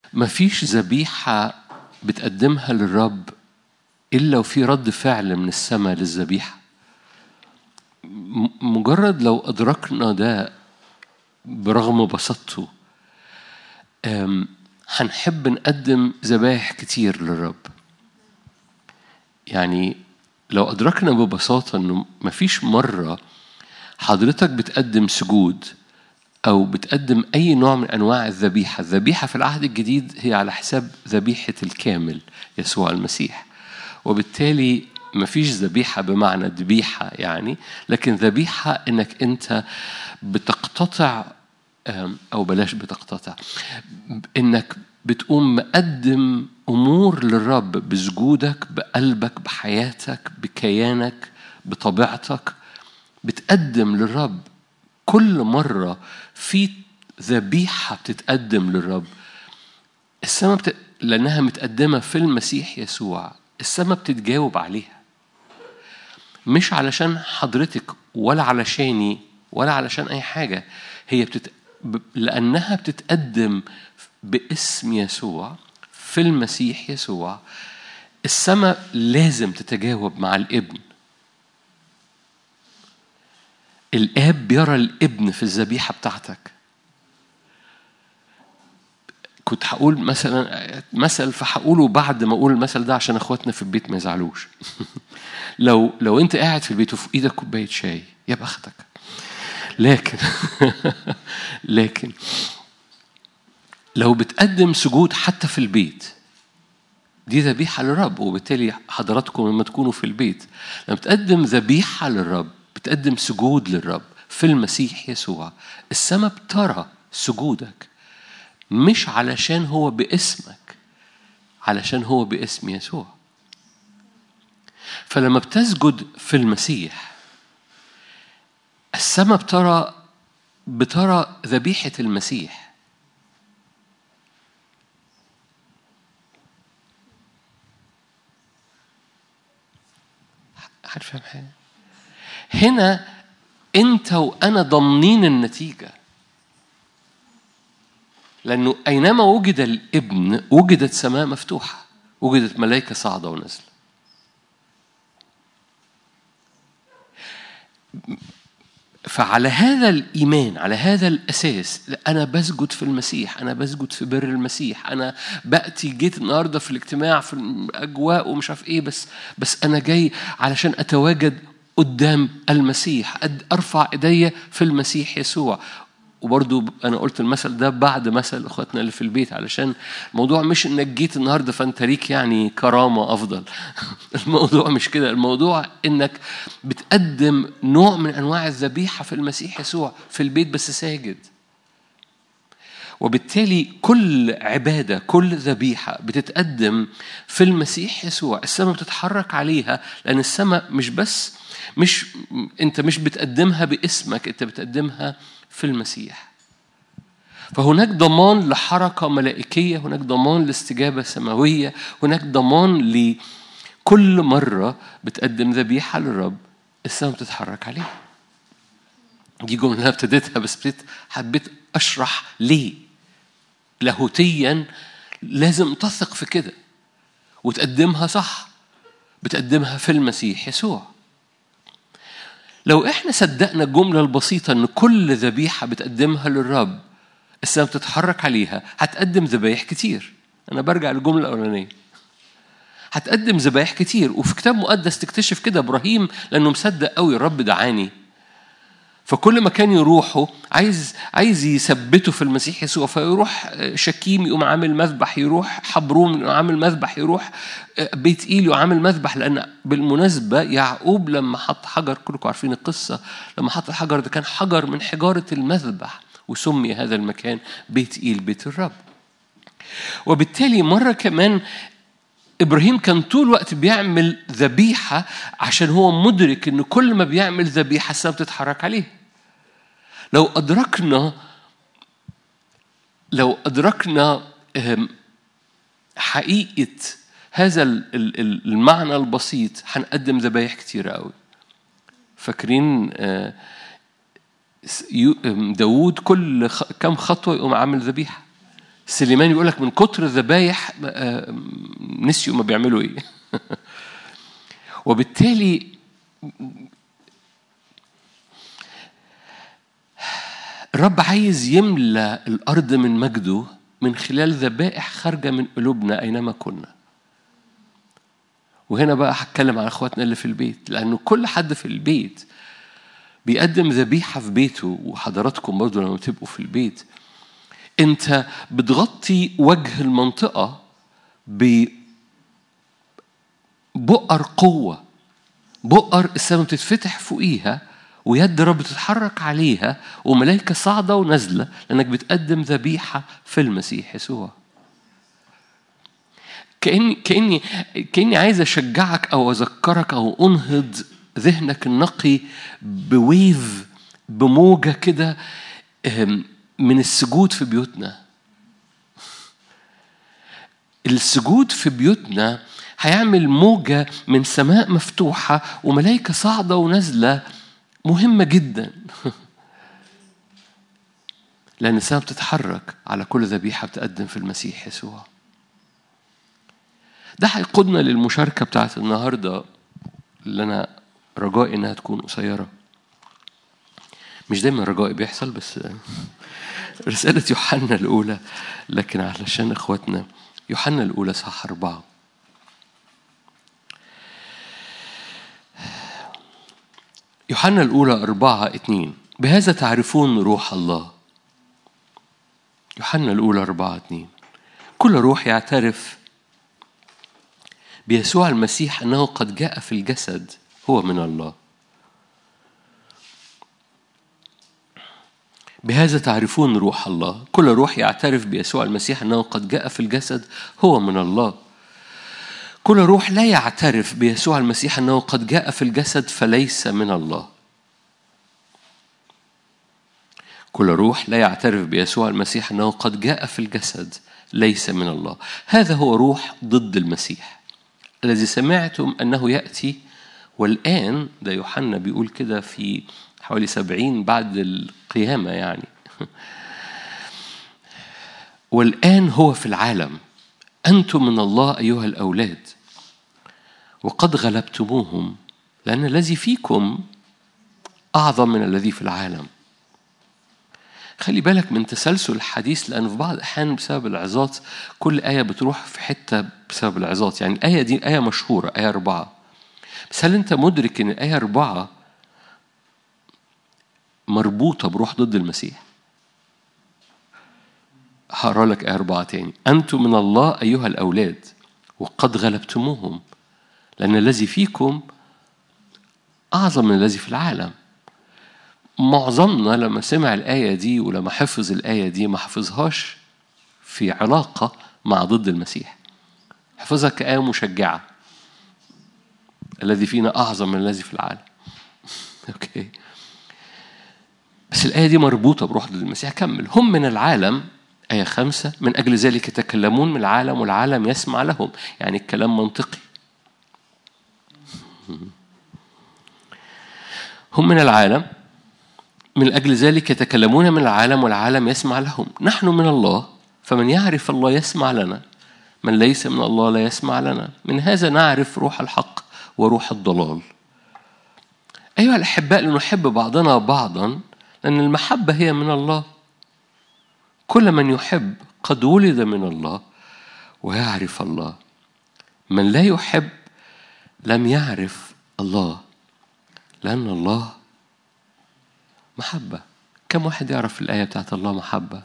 مفيش ذبيحة بتقدمها للرب إلا وفي رد فعل من السماء للذبيحة م- مجرد لو أدركنا ده برغم بساطته أم، هنحب نقدم ذبائح كتير للرب يعني لو أدركنا ببساطة إنه مفيش مرة حضرتك بتقدم سجود أو بتقدم أي نوع من أنواع الذبيحة الذبيحة في العهد الجديد هي على حساب ذبيحة الكامل يسوع المسيح وبالتالي مفيش ذبيحة بمعنى ذبيحة يعني لكن ذبيحة إنك أنت بتقتطع أم، أو بلاش بتقتطع إنك بتقوم مقدم أمور للرب بسجودك بقلبك بحياتك بكيانك بطبيعتك بتقدم للرب كل مرة في ذبيحة بتتقدم للرب السماء بت... لأنها متقدمة في المسيح يسوع السماء بتتجاوب عليها مش علشان حضرتك ولا علشاني ولا علشان أي حاجة هي بتت... ب... لأنها بتتقدم باسم يسوع في المسيح يسوع السماء لازم تتجاوب مع الابن الاب بيرى الابن في الذبيحه بتاعتك كنت هقول مثلا مثل فهقوله بعد ما اقول المثل ده عشان اخواتنا في البيت ما يزعلوش لو لو انت قاعد في البيت وفي ايدك كوبايه شاي يا بختك لكن لكن لو بتقدم سجود حتى في البيت دي ذبيحة للرب وبالتالي حضراتكم لما تكونوا في البيت لما بتقدم ذبيحة للرب بتقدم سجود للرب في المسيح يسوع السماء بترى سجودك مش علشان هو باسمك علشان هو باسم يسوع فلما بتسجد في المسيح السماء بترى بترى ذبيحة المسيح حد فاهم حاجة؟ هنا أنت وأنا ضامنين النتيجة لأنه أينما وجد الابن وجدت سماء مفتوحة وجدت ملائكة صاعدة ونازلة فعلى هذا الإيمان على هذا الأساس أنا بسجد في المسيح أنا بسجد في بر المسيح أنا بأتي جيت النهاردة في الاجتماع في الأجواء ومش عارف إيه بس بس أنا جاي علشان أتواجد قدام المسيح أد- أرفع إيديا في المسيح يسوع وبرضو أنا قلت المثل ده بعد مثل إخواتنا اللي في البيت علشان الموضوع مش إنك جيت النهاردة فأنت ليك يعني كرامة أفضل الموضوع مش كده الموضوع إنك بتقدم نوع من أنواع الذبيحة في المسيح يسوع في البيت بس ساجد وبالتالي كل عبادة كل ذبيحة بتتقدم في المسيح يسوع السماء بتتحرك عليها لأن السماء مش بس مش أنت مش بتقدمها باسمك أنت بتقدمها في المسيح فهناك ضمان لحركة ملائكية هناك ضمان لاستجابة سماوية هناك ضمان لكل مرة بتقدم ذبيحة للرب السماء بتتحرك عليها دي جملة أنا ابتديتها بس ابتديت حبيت أشرح ليه لاهوتيا لازم تثق في كده وتقدمها صح بتقدمها في المسيح يسوع لو احنا صدقنا الجملة البسيطة ان كل ذبيحة بتقدمها للرب السماء بتتحرك عليها هتقدم ذبايح كتير انا برجع للجملة الاولانية هتقدم ذبايح كتير وفي كتاب مقدس تكتشف كده ابراهيم لانه مصدق قوي الرب دعاني فكل ما كان يروحوا عايز عايز يثبته في المسيح يسوع فيروح شكيم يقوم عامل مذبح يروح حبروم يقوم عامل مذبح يروح بيت ايل يقوم عامل مذبح لان بالمناسبه يعقوب لما حط حجر كلكم عارفين القصه لما حط الحجر ده كان حجر من حجاره المذبح وسمي هذا المكان بيت ايل بيت الرب وبالتالي مره كمان ابراهيم كان طول الوقت بيعمل ذبيحه عشان هو مدرك ان كل ما بيعمل ذبيحه السماء بتتحرك عليه لو ادركنا لو ادركنا أم، حقيقه هذا ال- ال- ال- المعنى البسيط هنقدم ذبايح كتيرة قوي فاكرين آه، س- يو- أم، داوود كل خ- كم خطوة يقوم عامل ذبيحة سليمان يقول لك من كتر الذبايح آه، نسيوا ما بيعملوا ايه وبالتالي الرب عايز يملى الارض من مجده من خلال ذبائح خارجه من قلوبنا اينما كنا وهنا بقى هتكلم على اخواتنا اللي في البيت لانه كل حد في البيت بيقدم ذبيحه في بيته وحضراتكم برضو لما تبقوا في البيت انت بتغطي وجه المنطقه ببؤر قوه بؤر السماء بتتفتح فوقيها ويد رب تتحرك عليها وملائكة صاعدة ونازلة لأنك بتقدم ذبيحة في المسيح يسوع كأني كأني كأني عايز أشجعك أو أذكرك أو أنهض ذهنك النقي بويف بموجة كده من السجود في بيوتنا السجود في بيوتنا هيعمل موجة من سماء مفتوحة وملائكة صاعدة ونازلة مهمة جدا لأن السماء بتتحرك على كل ذبيحة بتقدم في المسيح يسوع ده هيقودنا للمشاركة بتاعت النهاردة اللي أنا رجائي إنها تكون قصيرة مش دايما رجائي بيحصل بس رسالة يوحنا الأولى لكن علشان إخواتنا يوحنا الأولى صح أربعة يوحنا الأولى أربعة اتنين بهذا تعرفون روح الله يوحنا الأولى أربعة اتنين كل روح يعترف بيسوع المسيح أنه قد جاء في الجسد هو من الله بهذا تعرفون روح الله كل روح يعترف بيسوع المسيح أنه قد جاء في الجسد هو من الله كل روح لا يعترف بيسوع المسيح أنه قد جاء في الجسد فليس من الله كل روح لا يعترف بيسوع المسيح أنه قد جاء في الجسد ليس من الله هذا هو روح ضد المسيح الذي سمعتم أنه يأتي والآن ده يوحنا بيقول كده في حوالي سبعين بعد القيامة يعني والآن هو في العالم أنتم من الله أيها الأولاد وقد غلبتموهم لأن الذي فيكم أعظم من الذي في العالم خلي بالك من تسلسل الحديث لأن في بعض الأحيان بسبب العظات كل آية بتروح في حتة بسبب العظات يعني الآية دي آية مشهورة آية أربعة بس هل أنت مدرك إن الآية أربعة مربوطة بروح ضد المسيح؟ هقرا لك آية أربعة تاني أنتم من الله أيها الأولاد وقد غلبتموهم لأن الذي فيكم أعظم من الذي في العالم معظمنا لما سمع الآية دي ولما حفظ الآية دي ما حفظهاش في علاقة مع ضد المسيح حفظها كآية مشجعة الذي فينا أعظم من الذي في العالم أوكي بس الآية دي مربوطة بروح ضد المسيح كمل هم من العالم آية خمسة من أجل ذلك يتكلمون من العالم والعالم يسمع لهم يعني الكلام منطقي هم من العالم من أجل ذلك يتكلمون من العالم والعالم يسمع لهم نحن من الله فمن يعرف الله يسمع لنا من ليس من الله لا يسمع لنا من هذا نعرف روح الحق وروح الضلال أيها الأحباء لنحب بعضنا بعضا لأن المحبة هي من الله كل من يحب قد ولد من الله ويعرف الله من لا يحب لم يعرف الله لأن الله محبة كم واحد يعرف الآية بتاعت الله محبة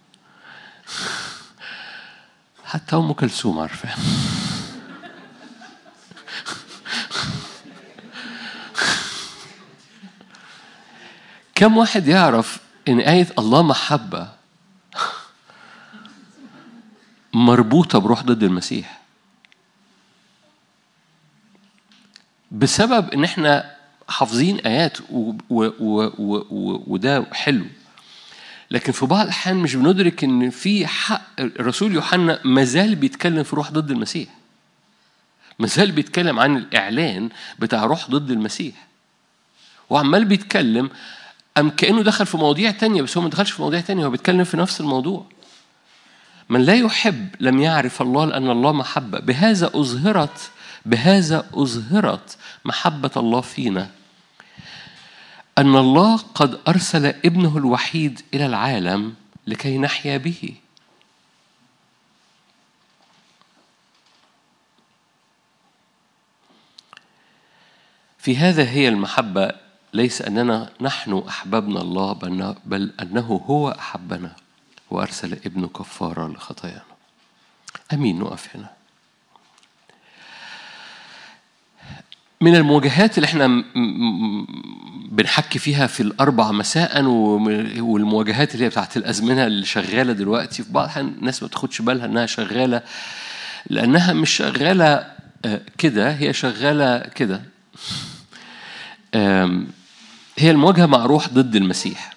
حتى أم كلثوم عارفة كم واحد يعرف إن آية الله محبة مربوطة بروح ضد المسيح بسبب إن إحنا حافظين آيات و و و و وده حلو لكن في بعض الأحيان مش بندرك إن في حق الرسول يوحنا مازال بيتكلم في روح ضد المسيح مازال بيتكلم عن الإعلان بتاع روح ضد المسيح وعمال بيتكلم أم كأنه دخل في مواضيع تانية بس هو ما دخلش في مواضيع تانية هو بيتكلم في نفس الموضوع من لا يحب لم يعرف الله لأن الله محبة بهذا أظهرت بهذا أظهرت محبة الله فينا أن الله قد أرسل ابنه الوحيد إلى العالم لكي نحيا به في هذا هي المحبة ليس أننا نحن أحببنا الله بل أنه هو أحبنا وأرسل ابنه كفارة لخطايانا أمين نقف هنا من المواجهات اللي احنا بنحكي فيها في الأربع مساء والمواجهات اللي هي بتاعت الأزمنة اللي شغالة دلوقتي في بعض الناس ما تاخدش بالها إنها شغالة لأنها مش شغالة آه، كده هي شغالة كده هي المواجهة مع روح ضد المسيح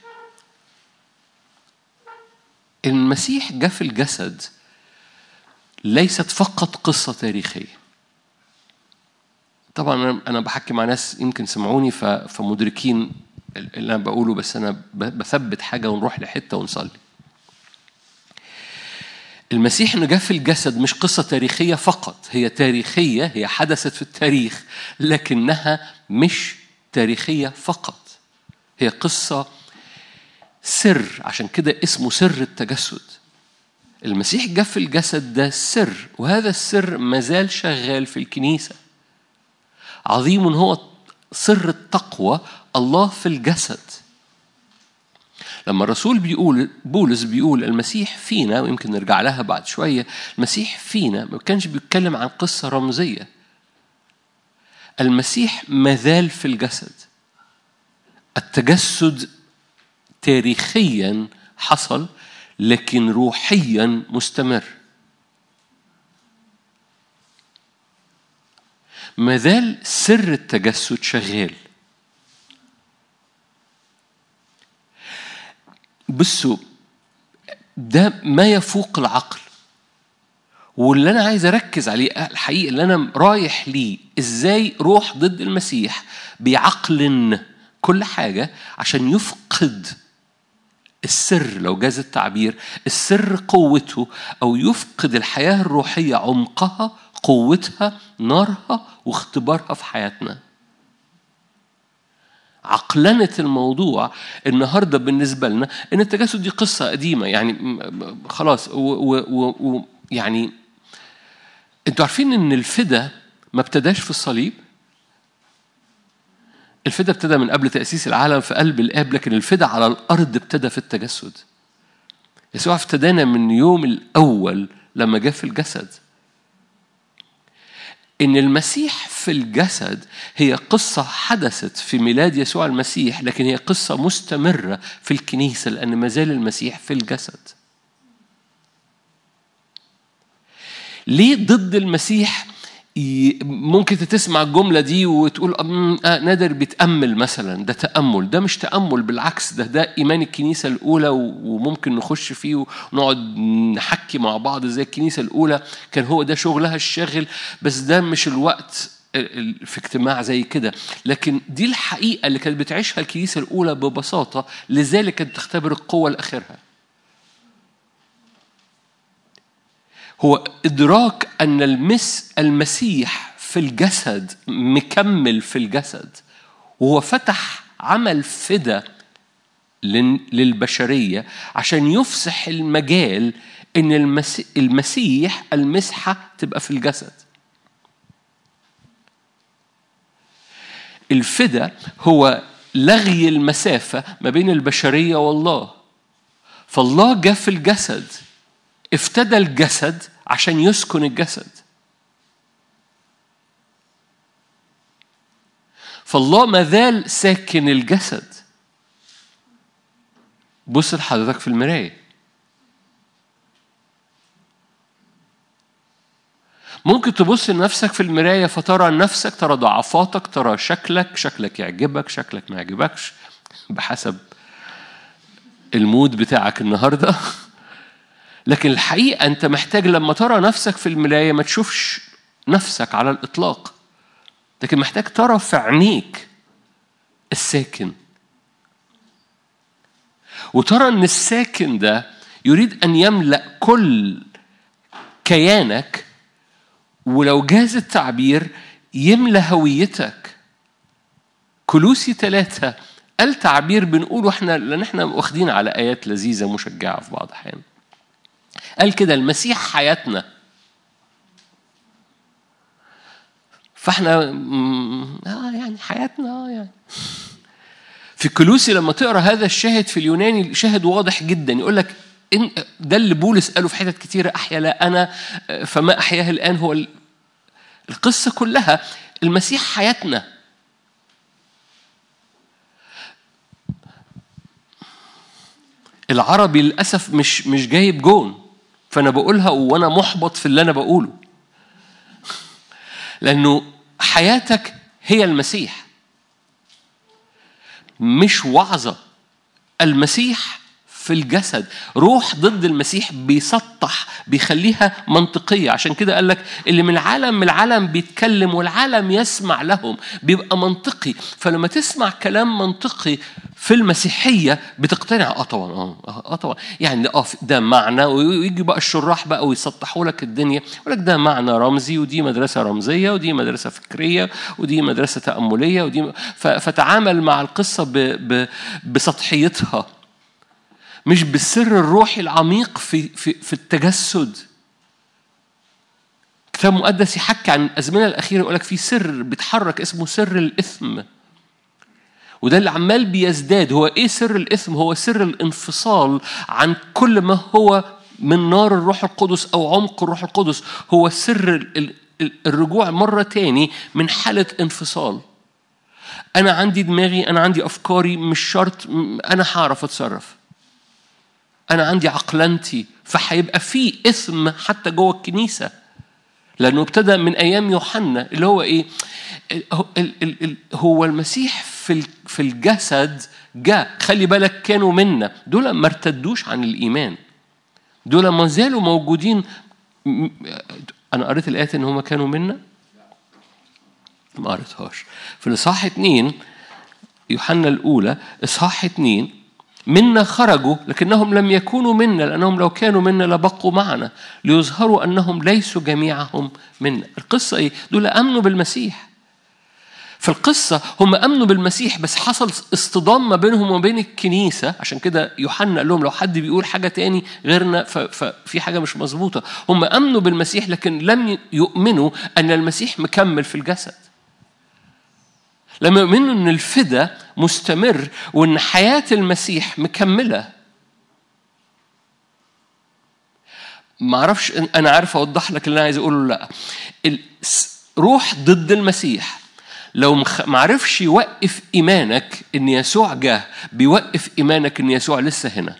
المسيح جاء في الجسد ليست فقط قصة تاريخية طبعا أنا بحكي مع ناس يمكن سمعوني فمدركين اللي أنا بقوله بس أنا بثبت حاجة ونروح لحتة ونصلي المسيح انه جاء في الجسد مش قصه تاريخيه فقط هي تاريخيه هي حدثت في التاريخ لكنها مش تاريخيه فقط هي قصه سر عشان كده اسمه سر التجسد المسيح جاء في الجسد ده سر وهذا السر مازال شغال في الكنيسة عظيم هو سر التقوى الله في الجسد لما الرسول بيقول بولس بيقول المسيح فينا ويمكن نرجع لها بعد شوية المسيح فينا ما كانش بيتكلم عن قصة رمزية المسيح مازال في الجسد التجسد تاريخيا حصل لكن روحيا مستمر ما زال سر التجسد شغال بصوا ده ما يفوق العقل واللي انا عايز اركز عليه الحقيقه اللي انا رايح ليه ازاي روح ضد المسيح بيعقلن كل حاجه عشان يفقد السر لو جاز التعبير السر قوته أو يفقد الحياة الروحية عمقها قوتها نارها واختبارها في حياتنا عقلنة الموضوع النهاردة بالنسبة لنا إن التجسد دي قصة قديمة يعني خلاص ويعني أنتوا عارفين إن الفدا ما ابتداش في الصليب الفدا ابتدى من قبل تأسيس العالم في قلب الآب لكن الفدا على الأرض ابتدى في التجسد يسوع افتدانا من يوم الأول لما جاء في الجسد إن المسيح في الجسد هي قصة حدثت في ميلاد يسوع المسيح لكن هي قصة مستمرة في الكنيسة لأن ما زال المسيح في الجسد ليه ضد المسيح ممكن تسمع الجملة دي وتقول آه نادر بيتأمل مثلا ده تأمل ده مش تأمل بالعكس ده ده إيمان الكنيسة الأولى وممكن نخش فيه ونقعد نحكي مع بعض زي الكنيسة الأولى كان هو ده شغلها الشاغل بس ده مش الوقت في اجتماع زي كده لكن دي الحقيقة اللي كانت بتعيشها الكنيسة الأولى ببساطة لذلك كانت تختبر القوة لآخرها هو إدراك أن المس المسيح في الجسد مكمل في الجسد وهو فتح عمل فدا للبشرية عشان يفسح المجال إن المسيح المسحة تبقى في الجسد الفدا هو لغي المسافة ما بين البشرية والله فالله جاء في الجسد افتدى الجسد عشان يسكن الجسد فالله ما زال ساكن الجسد بص لحضرتك في المراية ممكن تبص لنفسك في المراية فترى نفسك ترى ضعفاتك ترى شكلك شكلك يعجبك شكلك ما يعجبكش بحسب المود بتاعك النهارده لكن الحقيقة أنت محتاج لما ترى نفسك في المراية ما تشوفش نفسك على الإطلاق لكن محتاج ترى في عينيك الساكن وترى ان الساكن ده يريد أن يملأ كل كيانك ولو جاز التعبير يملى هويتك كلوسي ثلاثة التعبير بنقوله احنا لان احنا واخدين على ايات لذيذه مشجعه في بعض الاحيان قال كده المسيح حياتنا فاحنا اه يعني حياتنا اه يعني في كلوسي لما تقرا هذا الشاهد في اليوناني شاهد واضح جدا يقول لك إن ده اللي بولس قاله في حتت كتيرة أحيا لا أنا فما أحياه الآن هو القصة كلها المسيح حياتنا العربي للأسف مش مش جايب جون فأنا بقولها وأنا محبط في اللي أنا بقوله لأنه حياتك هي المسيح مش وعظة المسيح في الجسد روح ضد المسيح بيسطح بيخليها منطقية عشان كده قال لك اللي من العالم من العالم بيتكلم والعالم يسمع لهم بيبقى منطقي فلما تسمع كلام منطقي في المسيحية بتقتنع اه طبعا اه اه طبعا يعني اه ده معنى ويجي بقى الشراح بقى ويسطحوا لك الدنيا يقول لك ده معنى رمزي ودي مدرسة رمزية ودي مدرسة فكرية ودي مدرسة تأملية ودي فتعامل مع القصة ب ب بسطحيتها مش بالسر الروحي العميق في في في التجسد كتاب مقدس يحكي عن الازمنه الاخيره يقول لك في سر بيتحرك اسمه سر الاثم وده اللي عمال بيزداد هو ايه سر الاثم هو سر الانفصال عن كل ما هو من نار الروح القدس او عمق الروح القدس هو سر الرجوع مره تاني من حاله انفصال انا عندي دماغي انا عندي افكاري مش شرط انا هعرف اتصرف انا عندي عقلنتي فهيبقى في اثم حتى جوه الكنيسه لانه ابتدى من ايام يوحنا اللي هو ايه هو المسيح في في الجسد جاء خلي بالك كانوا منا دول ما ارتدوش عن الايمان دول ما زالوا موجودين انا قريت الايات ان هم كانوا منا ما قريتهاش في الاصحاح اتنين يوحنا الاولى اصحاح اتنين منا خرجوا لكنهم لم يكونوا منا لأنهم لو كانوا منا لبقوا معنا ليظهروا أنهم ليسوا جميعهم منا القصة إيه؟ دول أمنوا بالمسيح في القصة هم أمنوا بالمسيح بس حصل اصطدام ما بينهم وبين الكنيسة عشان كده يوحنا قال لهم لو حد بيقول حاجة تاني غيرنا ففي حاجة مش مظبوطة هم أمنوا بالمسيح لكن لم يؤمنوا أن المسيح مكمل في الجسد لما يؤمنوا ان الفدا مستمر وان حياه المسيح مكمله ما اعرفش انا عارف اوضح لك اللي انا عايز اقوله لا روح ضد المسيح لو ما عرفش يوقف ايمانك ان يسوع جه بيوقف ايمانك ان يسوع لسه هنا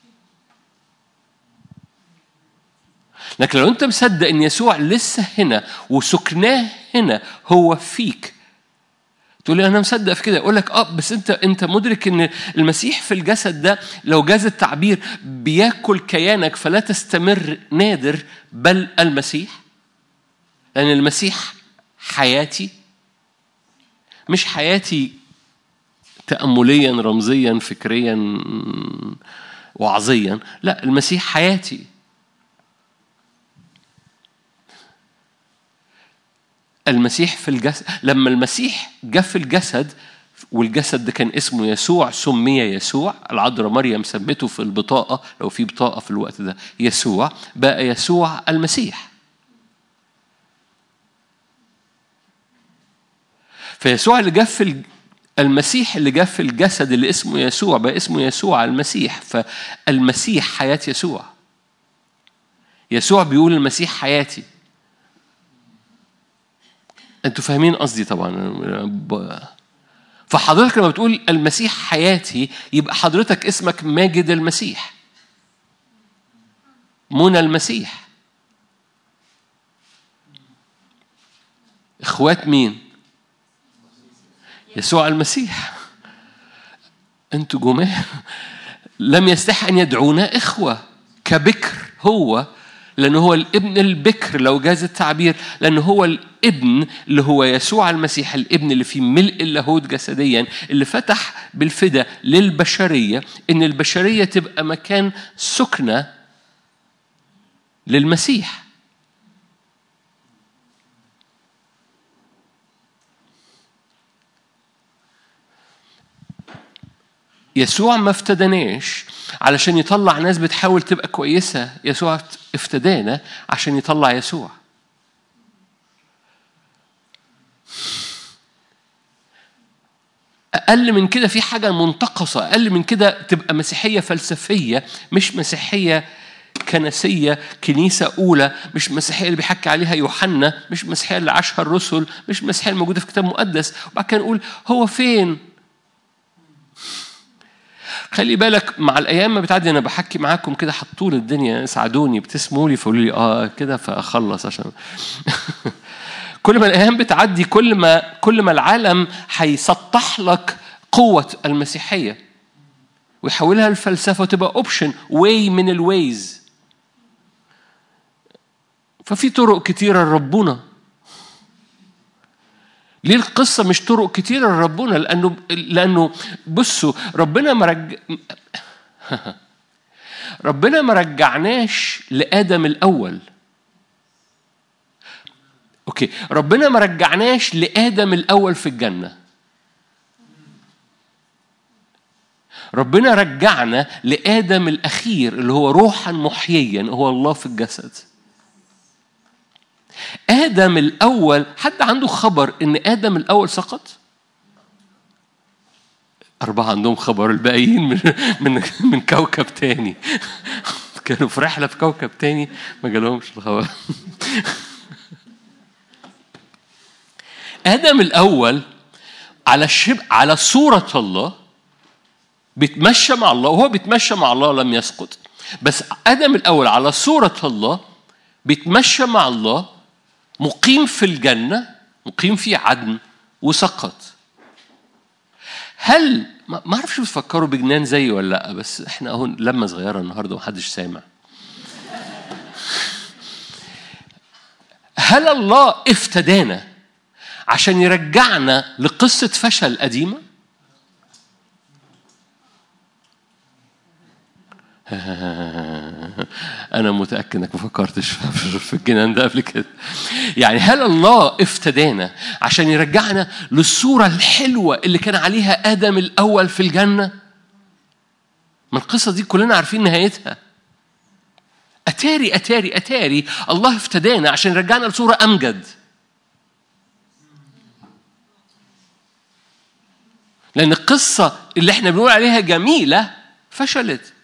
لكن لو انت مصدق ان يسوع لسه هنا وسكناه هنا هو فيك تقول لي انا مصدق في كده اقول لك اه بس انت انت مدرك ان المسيح في الجسد ده لو جاز التعبير بياكل كيانك فلا تستمر نادر بل المسيح لان المسيح حياتي مش حياتي تأمليا رمزيا فكريا وعظيا لا المسيح حياتي المسيح في الجسد لما المسيح جه في الجسد والجسد ده كان اسمه يسوع سمي يسوع العذراء مريم سمته في البطاقة لو في بطاقة في الوقت ده يسوع بقى يسوع المسيح فيسوع اللي جه في المسيح اللي جه في الجسد اللي اسمه يسوع بقى اسمه يسوع المسيح فالمسيح حياة يسوع يسوع بيقول المسيح حياتي انتوا فاهمين قصدي طبعا فحضرتك لما بتقول المسيح حياتي يبقى حضرتك اسمك ماجد المسيح منى المسيح اخوات مين يسوع المسيح انتوا جماعه لم يستح ان يدعونا اخوه كبكر هو لأنه هو الابن البكر لو جاز التعبير لأنه هو الابن اللي هو يسوع المسيح الابن اللي في ملء اللاهوت جسديا اللي فتح بالفدا للبشرية إن البشرية تبقى مكان سكنة للمسيح يسوع ما افتدناش علشان يطلع ناس بتحاول تبقى كويسة يسوع افتدانا عشان يطلع يسوع أقل من كده في حاجة منتقصة أقل من كده تبقى مسيحية فلسفية مش مسيحية كنسية كنيسة أولى مش مسيحية اللي بيحكي عليها يوحنا مش مسيحية اللي عاشها الرسل مش مسيحية الموجودة في كتاب مقدس وبعد كده نقول هو فين خلي بالك مع الايام ما بتعدي انا بحكي معاكم كده حطوا الدنيا ساعدوني بتسموا لي فقولوا لي اه كده فاخلص عشان كل ما الايام بتعدي كل ما كل ما العالم هيسطح لك قوه المسيحيه ويحولها لفلسفه وتبقى اوبشن واي من الويز ففي طرق كتيره لربنا ليه القصة مش طرق كتيرة لربنا لأنه لأنه بصوا ربنا ما رج... ربنا ما رجعناش لآدم الأول أوكي ربنا ما رجعناش لآدم الأول في الجنة ربنا رجعنا لآدم الأخير اللي هو روحا محييا هو الله في الجسد آدم الأول حد عنده خبر إن آدم الأول سقط؟ أربعة عندهم خبر الباقيين من من من كوكب تاني كانوا في رحلة في كوكب تاني ما جالهمش الخبر آدم الأول على الشب على صورة الله بيتمشى مع الله وهو بيتمشى مع الله لم يسقط بس آدم الأول على صورة الله بيتمشى مع الله مقيم في الجنة مقيم في عدن وسقط هل ما اعرفش بتفكروا بجنان زيي ولا لا بس احنا اهو لما صغيره النهارده ومحدش سامع هل الله افتدانا عشان يرجعنا لقصه فشل قديمه أنا متأكد إنك ما فكرتش في الجنان ده قبل كده. يعني هل الله افتدانا عشان يرجعنا للصورة الحلوة اللي كان عليها آدم الأول في الجنة؟ ما القصة دي كلنا عارفين نهايتها. أتاري أتاري أتاري الله افتدانا عشان يرجعنا لصورة أمجد. لأن القصة اللي احنا بنقول عليها جميلة فشلت.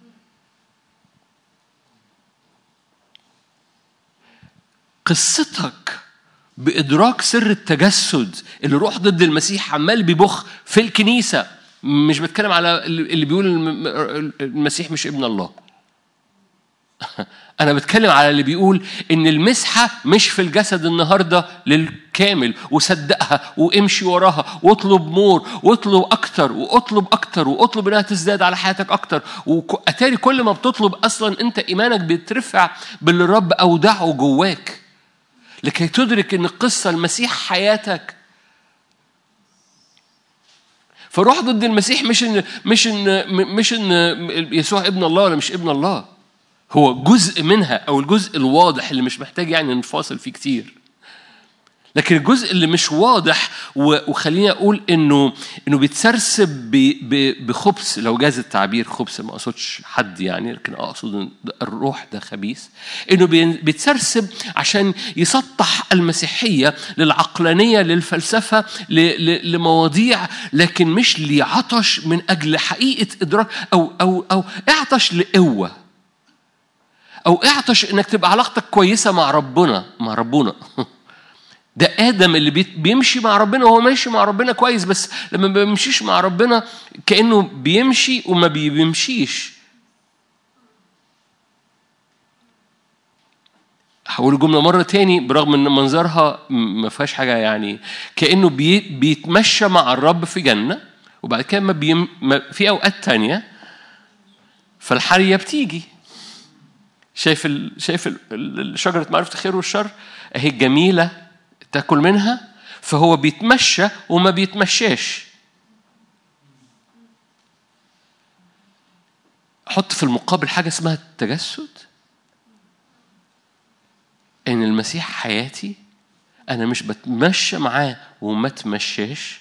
قصتك بإدراك سر التجسد اللي روح ضد المسيح عمال بيبخ في الكنيسة مش بتكلم على اللي بيقول المسيح مش ابن الله أنا بتكلم على اللي بيقول إن المسحة مش في الجسد النهاردة للكامل وصدقها وامشي وراها واطلب مور واطلب أكتر واطلب أكتر واطلب إنها تزداد على حياتك أكتر وأتاري كل ما بتطلب أصلا أنت إيمانك بيترفع باللي الرب أودعه جواك لكي تدرك ان القصه المسيح حياتك فروح ضد المسيح مش ان مش ان مش ان يسوع ابن الله ولا مش ابن الله هو جزء منها او الجزء الواضح اللي مش محتاج يعني نفاصل فيه كتير لكن الجزء اللي مش واضح وخليني اقول انه انه بيتسرسب بخبث لو جاز التعبير خبث ما اقصدش حد يعني لكن اقصد الروح ده خبيث انه بيتسرسب عشان يسطح المسيحيه للعقلانيه للفلسفه لمواضيع لكن مش لعطش من اجل حقيقه ادراك او او او اعطش لقوه او اعطش انك تبقى علاقتك كويسه مع ربنا مع ربنا ده آدم اللي بيمشي مع ربنا وهو ماشي مع ربنا كويس بس لما ما بيمشيش مع ربنا كأنه بيمشي وما بيمشيش هقول الجملة مرة تاني برغم إن منظرها ما فيهاش حاجة يعني كأنه بي بيتمشى مع الرب في جنة وبعد كده ما بيم في أوقات تانية فالحرية بتيجي شايف ال... شايف ال... ال- شجره معرفه الخير والشر اهي جميله تاكل منها فهو بيتمشى وما بيتمشاش حط في المقابل حاجه اسمها التجسد ان المسيح حياتي انا مش بتمشى معاه وما تمشاش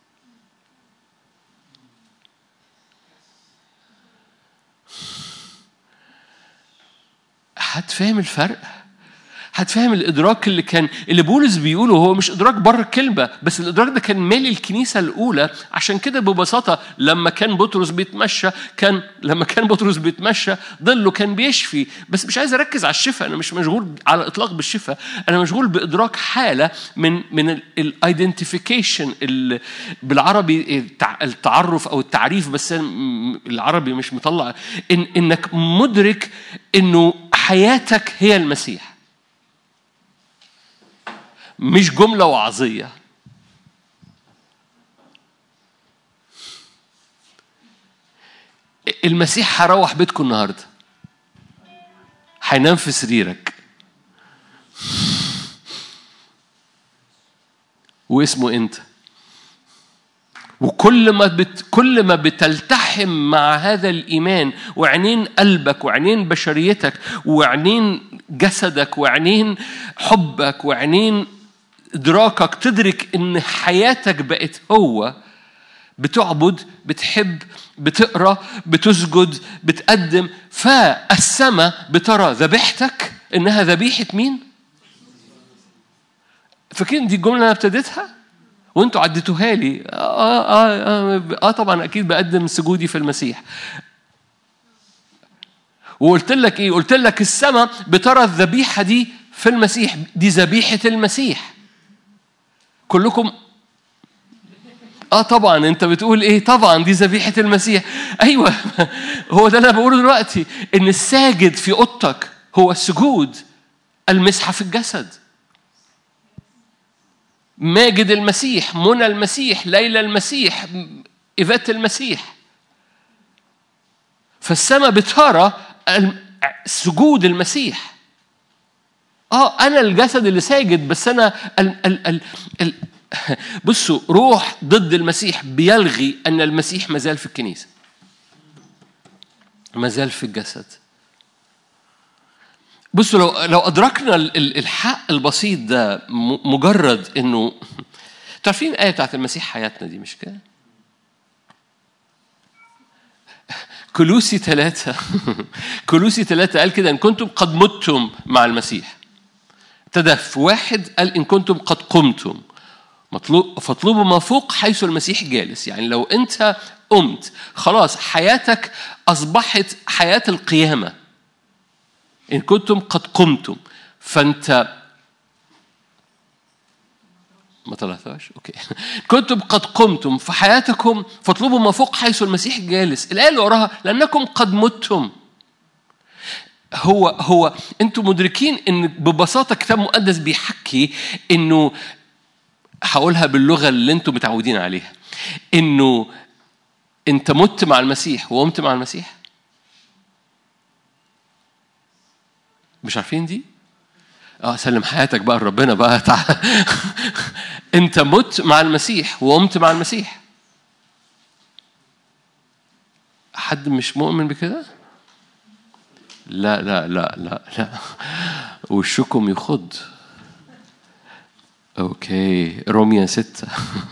هتفهم الفرق هتفهم الادراك اللي كان اللي بولس بيقوله هو مش ادراك بره الكلمه بس الادراك ده كان مالي الكنيسه الاولى عشان كده ببساطه لما كان بطرس بيتمشى كان لما كان بطرس بيتمشى ظله كان بيشفي بس مش عايز اركز على الشفاء انا مش مشغول على الاطلاق بالشفاء انا مشغول بادراك حاله من من الايدنتيفيكيشن بالعربي التع- التعرف او التعريف بس أنا م- العربي مش مطلع إن انك مدرك انه حياتك هي المسيح مش جملة وعظية المسيح هروح بيتكم النهاردة هينام في سريرك واسمه انت وكل ما بت كل ما بتلتحم مع هذا الايمان وعينين قلبك وعينين بشريتك وعينين جسدك وعينين حبك وعينين ادراكك تدرك ان حياتك بقت هو بتعبد بتحب بتقرا بتسجد بتقدم فالسماء بترى ذبيحتك انها ذبيحه مين؟ فاكرين دي الجمله اللي انا ابتديتها؟ وانتوا عديتوها لي آه, آه, آه, اه طبعا اكيد بقدم سجودي في المسيح وقلت لك ايه قلت لك السماء بترى الذبيحه دي في المسيح دي ذبيحه المسيح كلكم اه طبعا انت بتقول ايه طبعا دي ذبيحه المسيح ايوه هو ده اللي انا بقوله دلوقتي ان الساجد في اوضتك هو السجود المسحه في الجسد ماجد المسيح منى المسيح ليلى المسيح إيفات المسيح فالسماء بترى سجود المسيح اه انا الجسد اللي ساجد بس انا ال ال ال ال بصوا روح ضد المسيح بيلغي ان المسيح مازال في الكنيسه مازال في الجسد بصوا لو لو ادركنا ال- ال- الحق البسيط ده م- مجرد انه تعرفين الايه بتاعت المسيح حياتنا دي مش كده؟ كلوسي ثلاثة كلوسي ثلاثة قال كده إن كنتم قد متم مع المسيح ابتدى في واحد قال إن كنتم قد قمتم مطلوب فاطلبوا ما فوق حيث المسيح جالس يعني لو أنت قمت خلاص حياتك أصبحت حياة القيامة إن كنتم قد قمتم فأنت ما طلعتهاش اوكي كنتم قد قمتم في حياتكم فاطلبوا ما فوق حيث المسيح جالس الايه اللي وراها لانكم قد متم هو هو انتم مدركين ان ببساطه كتاب مقدس بيحكي انه هقولها باللغه اللي انتم متعودين عليها انه انت مت مع المسيح وقمت مع المسيح مش عارفين دي اه سلم حياتك بقى لربنا بقى تعالى انت مت مع المسيح وقمت مع المسيح حد مش مؤمن بكده لا لا لا لا لا وشكم يخض اوكي روميا ستة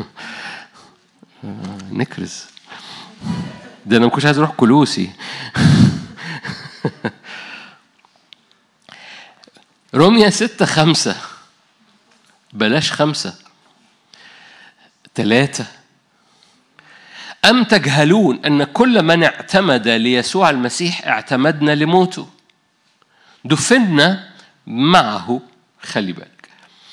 نكرز ده انا ما كنتش عايز اروح كلوسي روميا ستة خمسة بلاش خمسة ثلاثة أم تجهلون أن كل من اعتمد ليسوع المسيح اعتمدنا لموته دفنا معه خلي بالك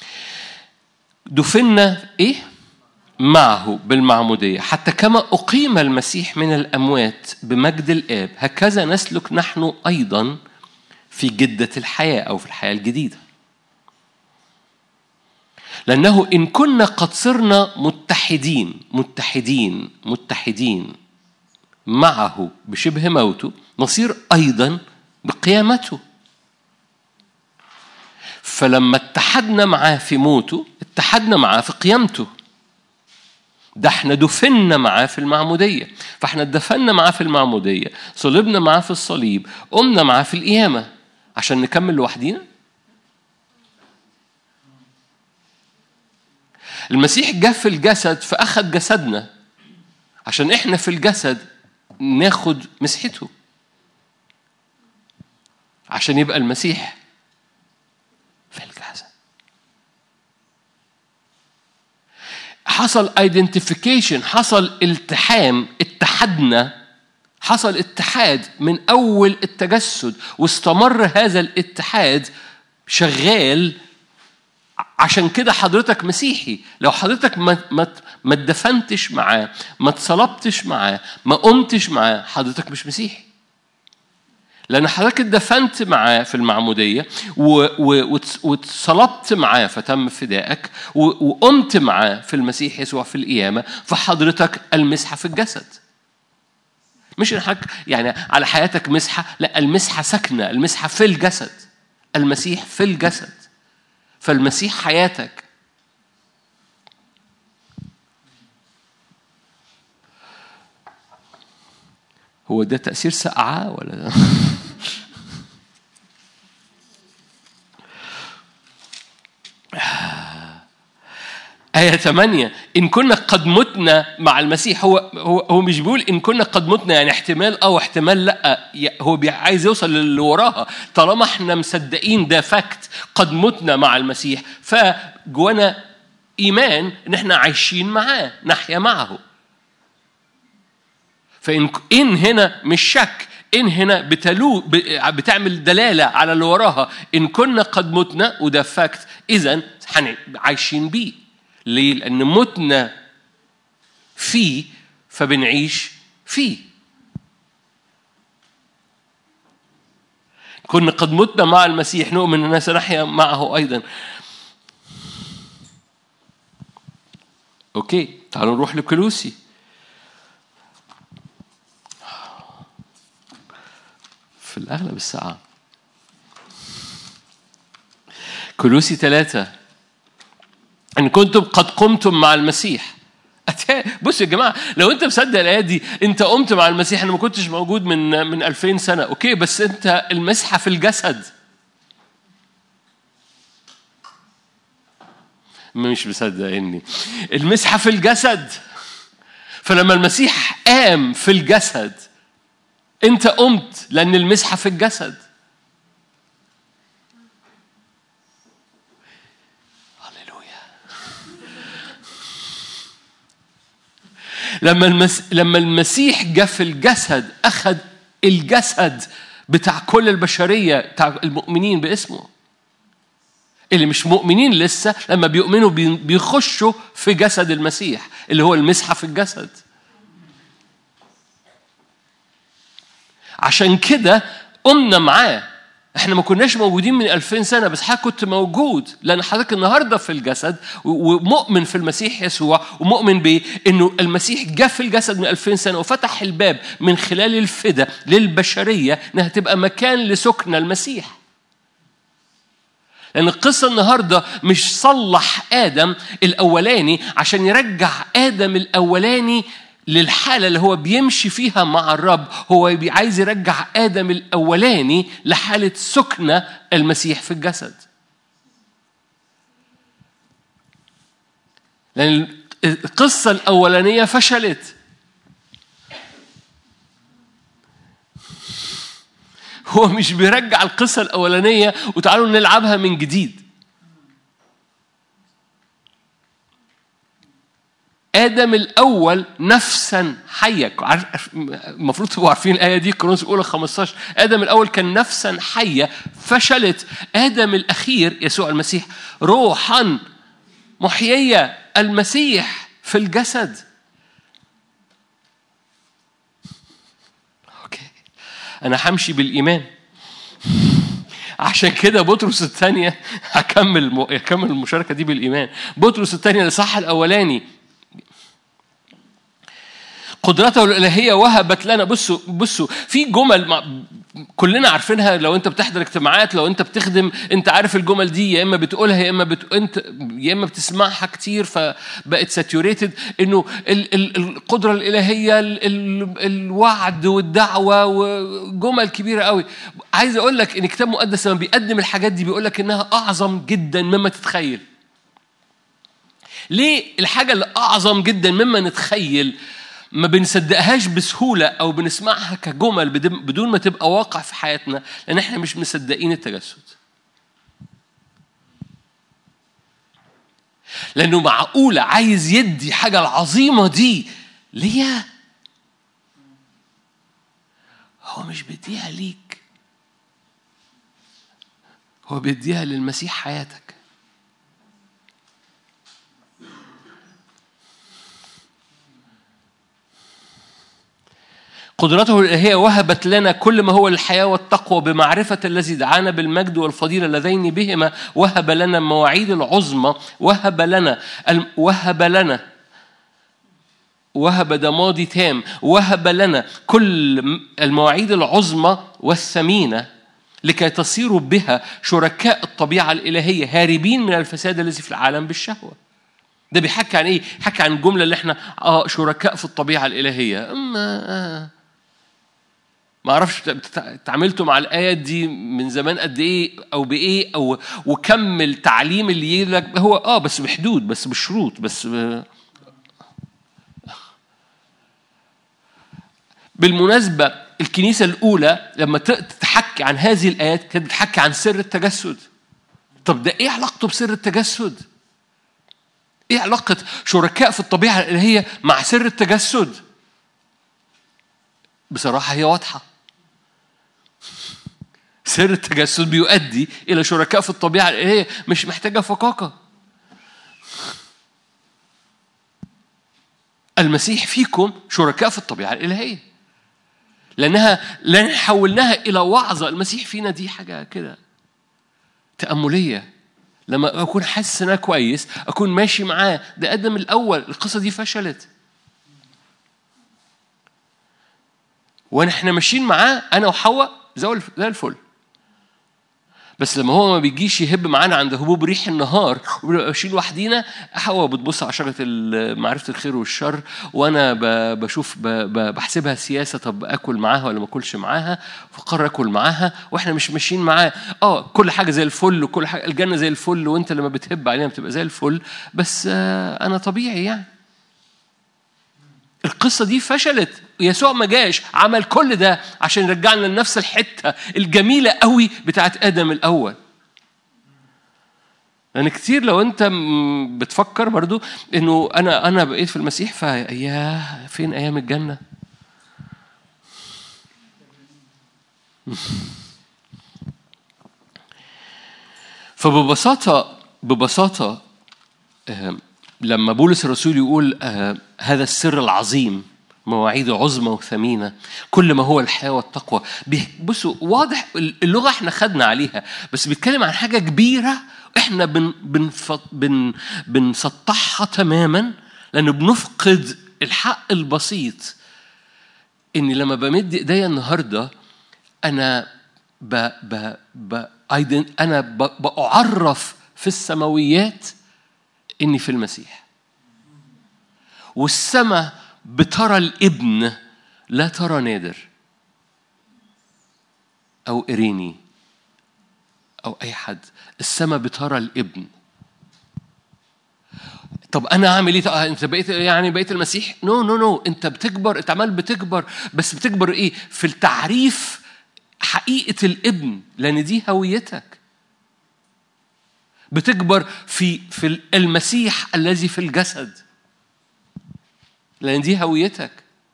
دفنا إيه؟ معه بالمعمودية حتى كما أقيم المسيح من الأموات بمجد الآب هكذا نسلك نحن أيضا في جدة الحياة أو في الحياة الجديدة لأنه إن كنا قد صرنا متحدين متحدين متحدين معه بشبه موته نصير أيضا بقيامته فلما اتحدنا معاه في موته اتحدنا معاه في قيامته ده احنا دفنا معاه في المعمودية فاحنا اتدفنا معاه في المعمودية صلبنا معاه في الصليب قمنا معاه في القيامة عشان نكمل لوحدينا المسيح جه في الجسد فأخذ جسدنا عشان احنا في الجسد ناخد مسحته عشان يبقى المسيح في الجسد حصل ايدنتيفيكيشن حصل التحام اتحدنا حصل اتحاد من اول التجسد واستمر هذا الاتحاد شغال عشان كده حضرتك مسيحي لو حضرتك ما ما ما اتدفنتش معاه ما اتصلبتش معاه ما قمتش معاه حضرتك مش مسيحي لأن حضرتك اتدفنت معاه في المعمودية واتصلبت معاه فتم فدائك وقمت معاه في المسيح يسوع في القيامة فحضرتك المسحة في الجسد مش انك يعني على حياتك مسحة لا المسحة ساكنة المسحة في الجسد المسيح في الجسد فالمسيح حياتك هو ده تأثير سقعة ولا آية 8 إن كنا قد متنا مع المسيح هو هو هو مش بيقول إن كنا قد متنا يعني احتمال أو احتمال لأ هو عايز يوصل للي وراها طالما احنا مصدقين ده فاكت قد متنا مع المسيح فجوانا إيمان إن احنا عايشين معاه نحيا معه فإن إن هنا مش شك إن هنا بتلو بتعمل دلالة على اللي وراها إن كنا قد متنا وده فاكت إذا عايشين بيه ليه؟ لأن متنا فيه فبنعيش فيه كنا قد متنا مع المسيح نؤمن أننا سنحيا معه أيضا أوكي تعالوا نروح لكلوسي في الأغلب الساعة كلوسي ثلاثة إن كنتم قد قمتم مع المسيح بصوا يا جماعة لو أنت مصدق الآية دي أنت قمت مع المسيح أنا ما كنتش موجود من من 2000 سنة أوكي بس أنت المسحة في الجسد مش مصدق إني المسحة في الجسد فلما المسيح قام في الجسد أنت قمت لأن المسحة في الجسد لما المس... لما المسيح جه في الجسد اخذ الجسد بتاع كل البشريه بتاع المؤمنين باسمه اللي مش مؤمنين لسه لما بيؤمنوا بيخشوا في جسد المسيح اللي هو المسحه في الجسد عشان كده قمنا معاه احنا ما كناش موجودين من 2000 سنه بس حضرتك كنت موجود لان حضرتك النهارده في الجسد ومؤمن في المسيح يسوع ومؤمن بانه المسيح جاء في الجسد من 2000 سنه وفتح الباب من خلال الفدا للبشريه انها تبقى مكان لسكن المسيح لأن القصة النهاردة مش صلح آدم الأولاني عشان يرجع آدم الأولاني للحالة اللي هو بيمشي فيها مع الرب هو عايز يرجع آدم الأولاني لحالة سكنة المسيح في الجسد لأن القصة الأولانية فشلت هو مش بيرجع القصة الأولانية وتعالوا نلعبها من جديد آدم الأول نفسا حية المفروض تبقوا عارفين الآية دي كرونس الأولى 15 آدم الأول كان نفسا حية فشلت آدم الأخير يسوع المسيح روحا محيية المسيح في الجسد أوكي أنا همشي بالإيمان عشان كده بطرس الثانية هكمل هكمل المشاركة دي بالإيمان بطرس الثانية الإصحاح الأولاني قدرته الالهيه وهبت لنا بصوا بصوا في جمل مع كلنا عارفينها لو انت بتحضر اجتماعات لو انت بتخدم انت عارف الجمل دي يا اما بتقولها يا اما بت... انت يا اما بتسمعها كتير فبقت ساتيوريتد انه ال... ال... القدره الالهيه ال... ال... الوعد والدعوه وجمل كبيره قوي عايز اقول لك ان الكتاب المقدس لما بيقدم الحاجات دي بيقول لك انها اعظم جدا مما تتخيل ليه الحاجه اللي اعظم جدا مما نتخيل ما بنصدقهاش بسهولة أو بنسمعها كجمل بدون ما تبقى واقع في حياتنا لأن إحنا مش مصدقين التجسد. لأنه معقولة عايز يدي حاجة العظيمة دي ليا هو مش بيديها ليك هو بيديها للمسيح حياتك قدرته الإلهية وهبت لنا كل ما هو الحياة والتقوى بمعرفة الذي دعانا بالمجد والفضيلة اللذين بهما وهب لنا المواعيد العظمى وهب لنا وهب لنا وهب ده ماضي تام وهب لنا كل المواعيد العظمى والثمينة لكي تصيروا بها شركاء الطبيعة الإلهية هاربين من الفساد الذي في العالم بالشهوة ده بيحكي عن ايه؟ بيحكي عن الجملة اللي احنا اه شركاء في الطبيعة الإلهية أما آه ما اعرفش تعاملتوا مع الايات دي من زمان قد ايه او بايه او وكم التعليم اللي يجي لك هو اه بس بحدود بس بشروط بس ب... بالمناسبة الكنيسة الأولى لما تحكي عن هذه الآيات كانت بتحكي عن سر التجسد. طب ده إيه علاقته بسر التجسد؟ إيه علاقة شركاء في الطبيعة الإلهية مع سر التجسد؟ بصراحة هي واضحة. سر التجسد بيؤدي إلى شركاء في الطبيعة الإلهية مش محتاجة فقاقة المسيح فيكم شركاء في الطبيعة الإلهية لأنها لأن حولناها إلى وعظة المسيح فينا دي حاجة كده تأملية لما أكون حاسس إن أنا كويس أكون ماشي معاه ده آدم الأول القصة دي فشلت ونحن ماشيين معاه أنا وحواء زي الفل بس لما هو ما بيجيش يهب معانا عند هبوب ريح النهار وبنبقى ماشيين لوحدينا حواء بتبص على شجره معرفه الخير والشر وانا بشوف بحسبها سياسه طب اكل معاها ولا ما اكلش معاها فقرر اكل معاها واحنا مش ماشيين معاه اه كل حاجه زي الفل وكل حاجه الجنه زي الفل وانت لما بتهب علينا بتبقى زي الفل بس آه انا طبيعي يعني القصه دي فشلت يسوع ما جاش عمل كل ده عشان يرجعنا لنفس الحته الجميله قوي بتاعت ادم الاول لان كتير لو انت بتفكر برضو انه انا انا بقيت في المسيح فيا فين ايام الجنه فببساطه ببساطه لما بولس الرسول يقول آه هذا السر العظيم مواعيد عظمى وثمينة كل ما هو الحياة والتقوى بصوا واضح اللغة احنا خدنا عليها بس بيتكلم عن حاجة كبيرة احنا بن بن بن بنسطحها تماما لأنه بنفقد الحق البسيط إني لما بمد إيديا النهاردة أنا ب ب ب أنا بأعرف في السماويات إني في المسيح والسماء بترى الابن لا ترى نادر أو إريني أو أي حد السماء بترى الابن طب انا اعمل ايه آه انت بقيت يعني بقيت المسيح نو نو نو انت بتكبر انت عمال بتكبر بس بتكبر ايه في التعريف حقيقه الابن لان دي هويتك بتكبر في في المسيح الذي في الجسد لأن دي هويتك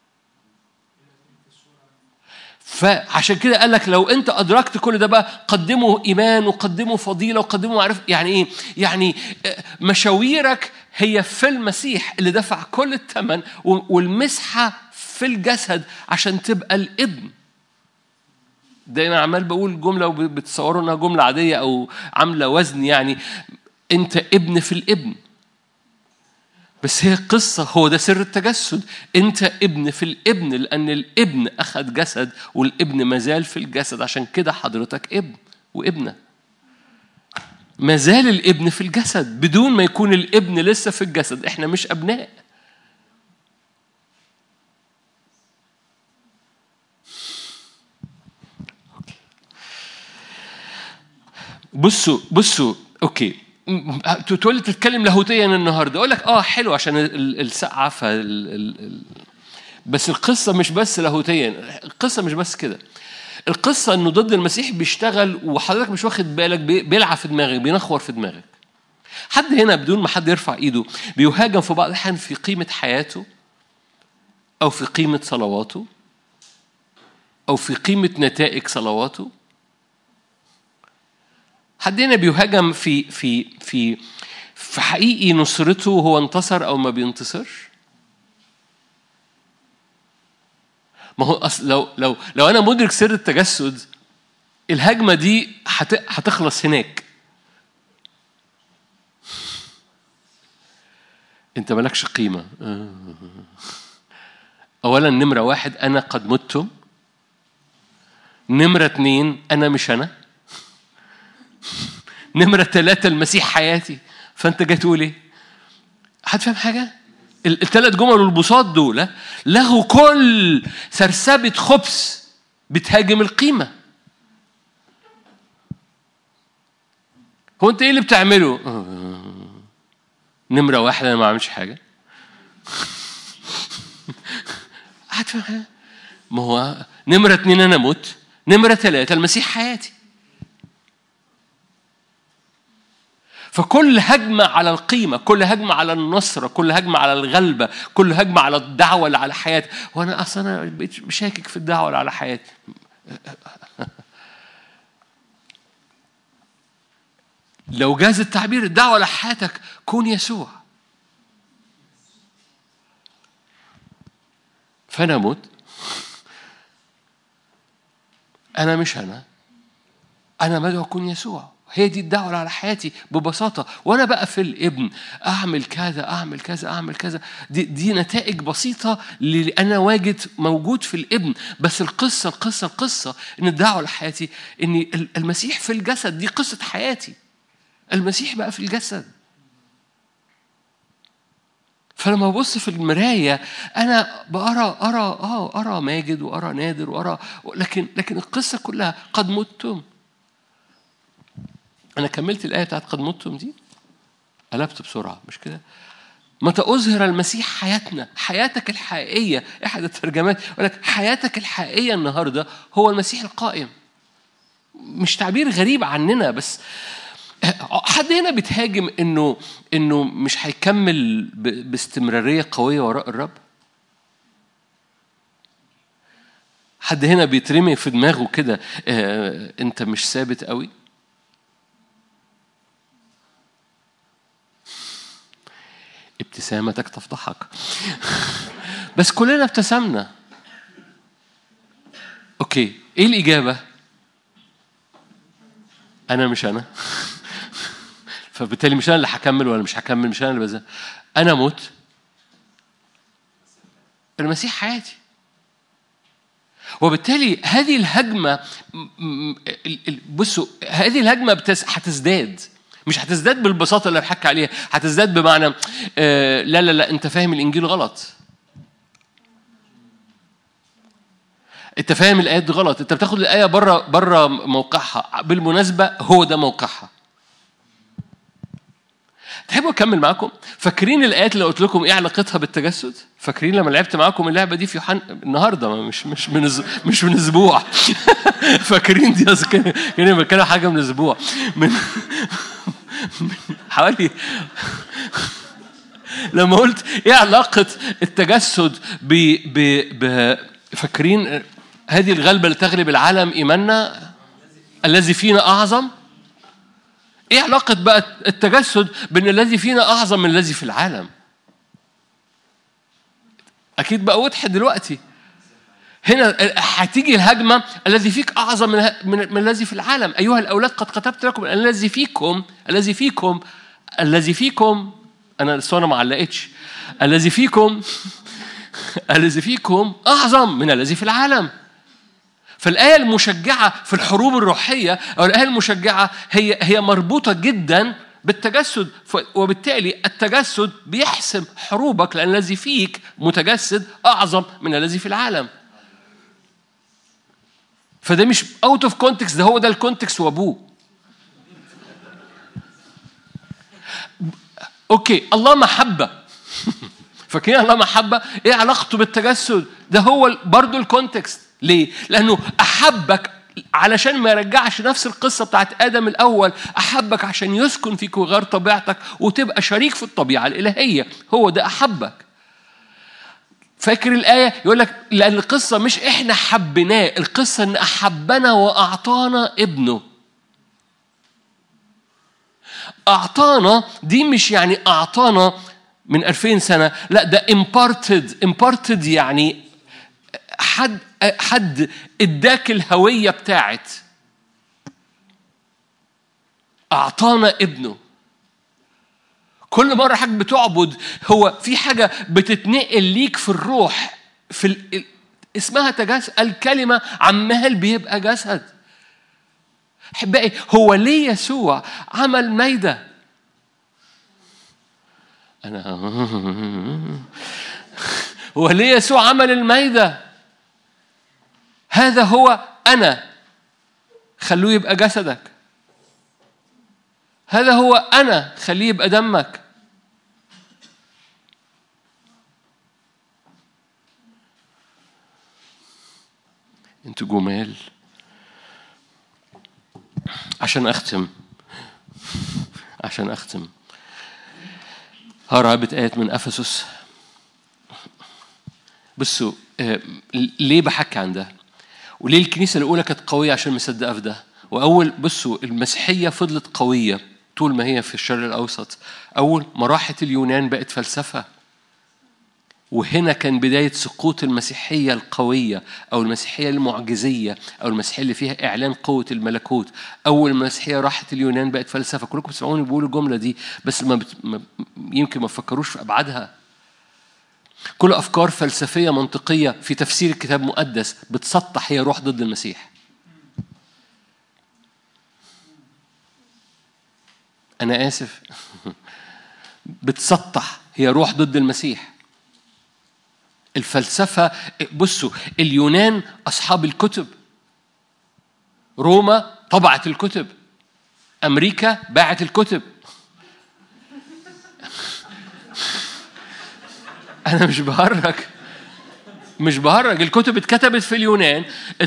فعشان كده قال لك لو انت ادركت كل ده بقى قدموا ايمان وقدموا فضيله وقدموا معرفه يعني ايه؟ يعني مشاويرك هي في المسيح اللي دفع كل الثمن والمسحه في الجسد عشان تبقى الابن. دايما عمال بقول جمله وبتصوروا انها جمله عاديه او عامله وزن يعني انت ابن في الابن. بس هي قصة هو ده سر التجسد أنت ابن في الابن لأن الابن أخذ جسد والابن مازال في الجسد عشان كده حضرتك ابن وابنة ما زال الابن في الجسد بدون ما يكون الابن لسه في الجسد احنا مش أبناء بصوا بصوا اوكي تقول لي تتكلم لاهوتيا النهارده اقول لك اه حلو عشان السقعه ف بس القصه مش بس لاهوتيا القصه مش بس كده القصه انه ضد المسيح بيشتغل وحضرتك مش واخد بالك بيلعب في دماغك بينخور في دماغك حد هنا بدون ما حد يرفع ايده بيهاجم في بعض الاحيان في قيمه حياته او في قيمه صلواته او في قيمه نتائج صلواته حد هنا بيهاجم في في في في حقيقي نصرته هو انتصر او ما بينتصرش ما هو أصل لو لو لو انا مدرك سر التجسد الهجمه دي هتخلص هناك انت مالكش قيمه اولا نمره واحد انا قد مت نمره اتنين انا مش انا نمرة ثلاثة المسيح حياتي فأنت جاي تقول إيه؟ حد فاهم حاجة؟ الثلاث جمل والبساط دول له كل سرسبة خبز بتهاجم القيمة هو أنت إيه اللي بتعمله؟ نمرة واحد أنا ما بعملش حاجة حد فاهم حاجة؟ ما هو نمرة اتنين أنا مت نمرة ثلاثة المسيح حياتي فكل هجمة على القيمة كل هجمة على النصرة كل هجمة على الغلبة كل هجمة على الدعوة اللي على حياتي وأنا أصلا أنا بقيت مشاكك في الدعوة اللي على حياتي لو جاز التعبير الدعوة على حياتك كون يسوع فأنا مت أنا مش أنا أنا مدعو أكون يسوع هي دي الدعوة على حياتي ببساطة وأنا بقى في الابن أعمل كذا أعمل كذا أعمل كذا دي, دي نتائج بسيطة اللي أنا واجد موجود في الابن بس القصة القصة القصة إن الدعوة على حياتي إن المسيح في الجسد دي قصة حياتي المسيح بقى في الجسد فلما ببص في المراية أنا بقرا أرى آه أرى ماجد وأرى نادر وأرى لكن لكن القصة كلها قد متم أنا كملت الآية بتاعت قد متم دي قلبت بسرعة مش كده؟ متى أظهر المسيح حياتنا حياتك الحقيقية أحد الترجمات يقول لك حياتك الحقيقية النهاردة هو المسيح القائم مش تعبير غريب عننا بس حد هنا بتهاجم انه انه مش هيكمل باستمراريه قويه وراء الرب حد هنا بيترمي في دماغه كده آه انت مش ثابت قوي ابتسامتك تفضحك بس كلنا ابتسمنا اوكي ايه الاجابه انا مش انا فبالتالي مش انا اللي هكمل ولا مش هكمل مش انا اللي بزا انا موت المسيح حياتي وبالتالي هذه الهجمه بصوا هذه الهجمه هتزداد مش هتزداد بالبساطه اللي بحكي عليها هتزداد بمعنى آه لا لا لا انت فاهم الانجيل غلط انت فاهم الايات دي غلط انت بتاخد الايه بره بره موقعها بالمناسبه هو ده موقعها تحبوا اكمل معاكم فاكرين الايات اللي قلت لكم ايه علاقتها بالتجسد فاكرين لما لعبت معاكم اللعبه دي في يوحنا النهارده مش مش من مش من اسبوع فاكرين دي كان بتكلم حاجه من اسبوع من حوالي لما قلت ايه علاقه التجسد ب ب ب فاكرين هذه الغلبه اللي تغلب العالم ايماننا الذي فينا اعظم ايه علاقه بقى التجسد بان الذي فينا اعظم من الذي في العالم اكيد بقى وضح دلوقتي هنا هتيجي الهجمة الذي فيك أعظم من, من, من الذي في العالم أيها الأولاد قد كتبت لكم الذي فيكم الذي فيكم الذي فيكم انا الصوره ما علقتش الذي فيكم الذي فيكم اعظم من الذي في العالم فالآية المشجعة في الحروب الروحية أو الآية المشجعة هي هي مربوطة جدا بالتجسد وبالتالي التجسد بيحسم حروبك لأن الذي فيك متجسد أعظم من الذي في العالم فده مش اوت اوف كونتكست ده هو ده الكونتكست وابوه اوكي الله محبه فاكرين الله محبه ايه علاقته بالتجسد ده هو برضه الكونتكست ليه لانه احبك علشان ما يرجعش نفس القصة بتاعت آدم الأول أحبك عشان يسكن فيك ويغير طبيعتك وتبقى شريك في الطبيعة الإلهية هو ده أحبك فاكر الآية يقول لك لأن القصة مش إحنا حبيناه القصة إن أحبنا وأعطانا ابنه أعطانا دي مش يعني أعطانا من 2000 سنة لا ده imparted imparted يعني حد حد اداك الهوية بتاعت أعطانا ابنه كل مرة حاجة بتعبد هو في حاجة بتتنقل ليك في الروح في ال... اسمها تجسد الكلمة عمال بيبقى جسد أحبائي هو ليه يسوع عمل ميدة أنا هو ليه يسوع عمل الميدة هذا هو أنا خلوه يبقى جسدك هذا هو أنا خليه يبقى دمك انتوا جمال عشان اختم عشان اختم هقرا عبة آيات من افسس بصوا آه، ليه بحكي عن ده؟ وليه الكنيسه الاولى كانت قويه عشان مصدقه في ده؟ واول بصوا المسيحيه فضلت قويه طول ما هي في الشرق الاوسط اول ما راحت اليونان بقت فلسفه وهنا كان بداية سقوط المسيحية القوية أو المسيحية المعجزية أو المسيحية اللي فيها إعلان قوة الملكوت أول ما المسيحية راحت اليونان بقت فلسفة كلكم بتسمعوني بقول الجملة دي بس ما, بت... ما يمكن ما تفكروش في أبعادها كل أفكار فلسفية منطقية في تفسير الكتاب المقدس بتسطح هي روح ضد المسيح أنا آسف بتسطح هي روح ضد المسيح الفلسفة بصوا اليونان أصحاب الكتب روما طبعت الكتب أمريكا باعت الكتب أنا مش بهرج مش بهرج الكتب اتكتبت في اليونان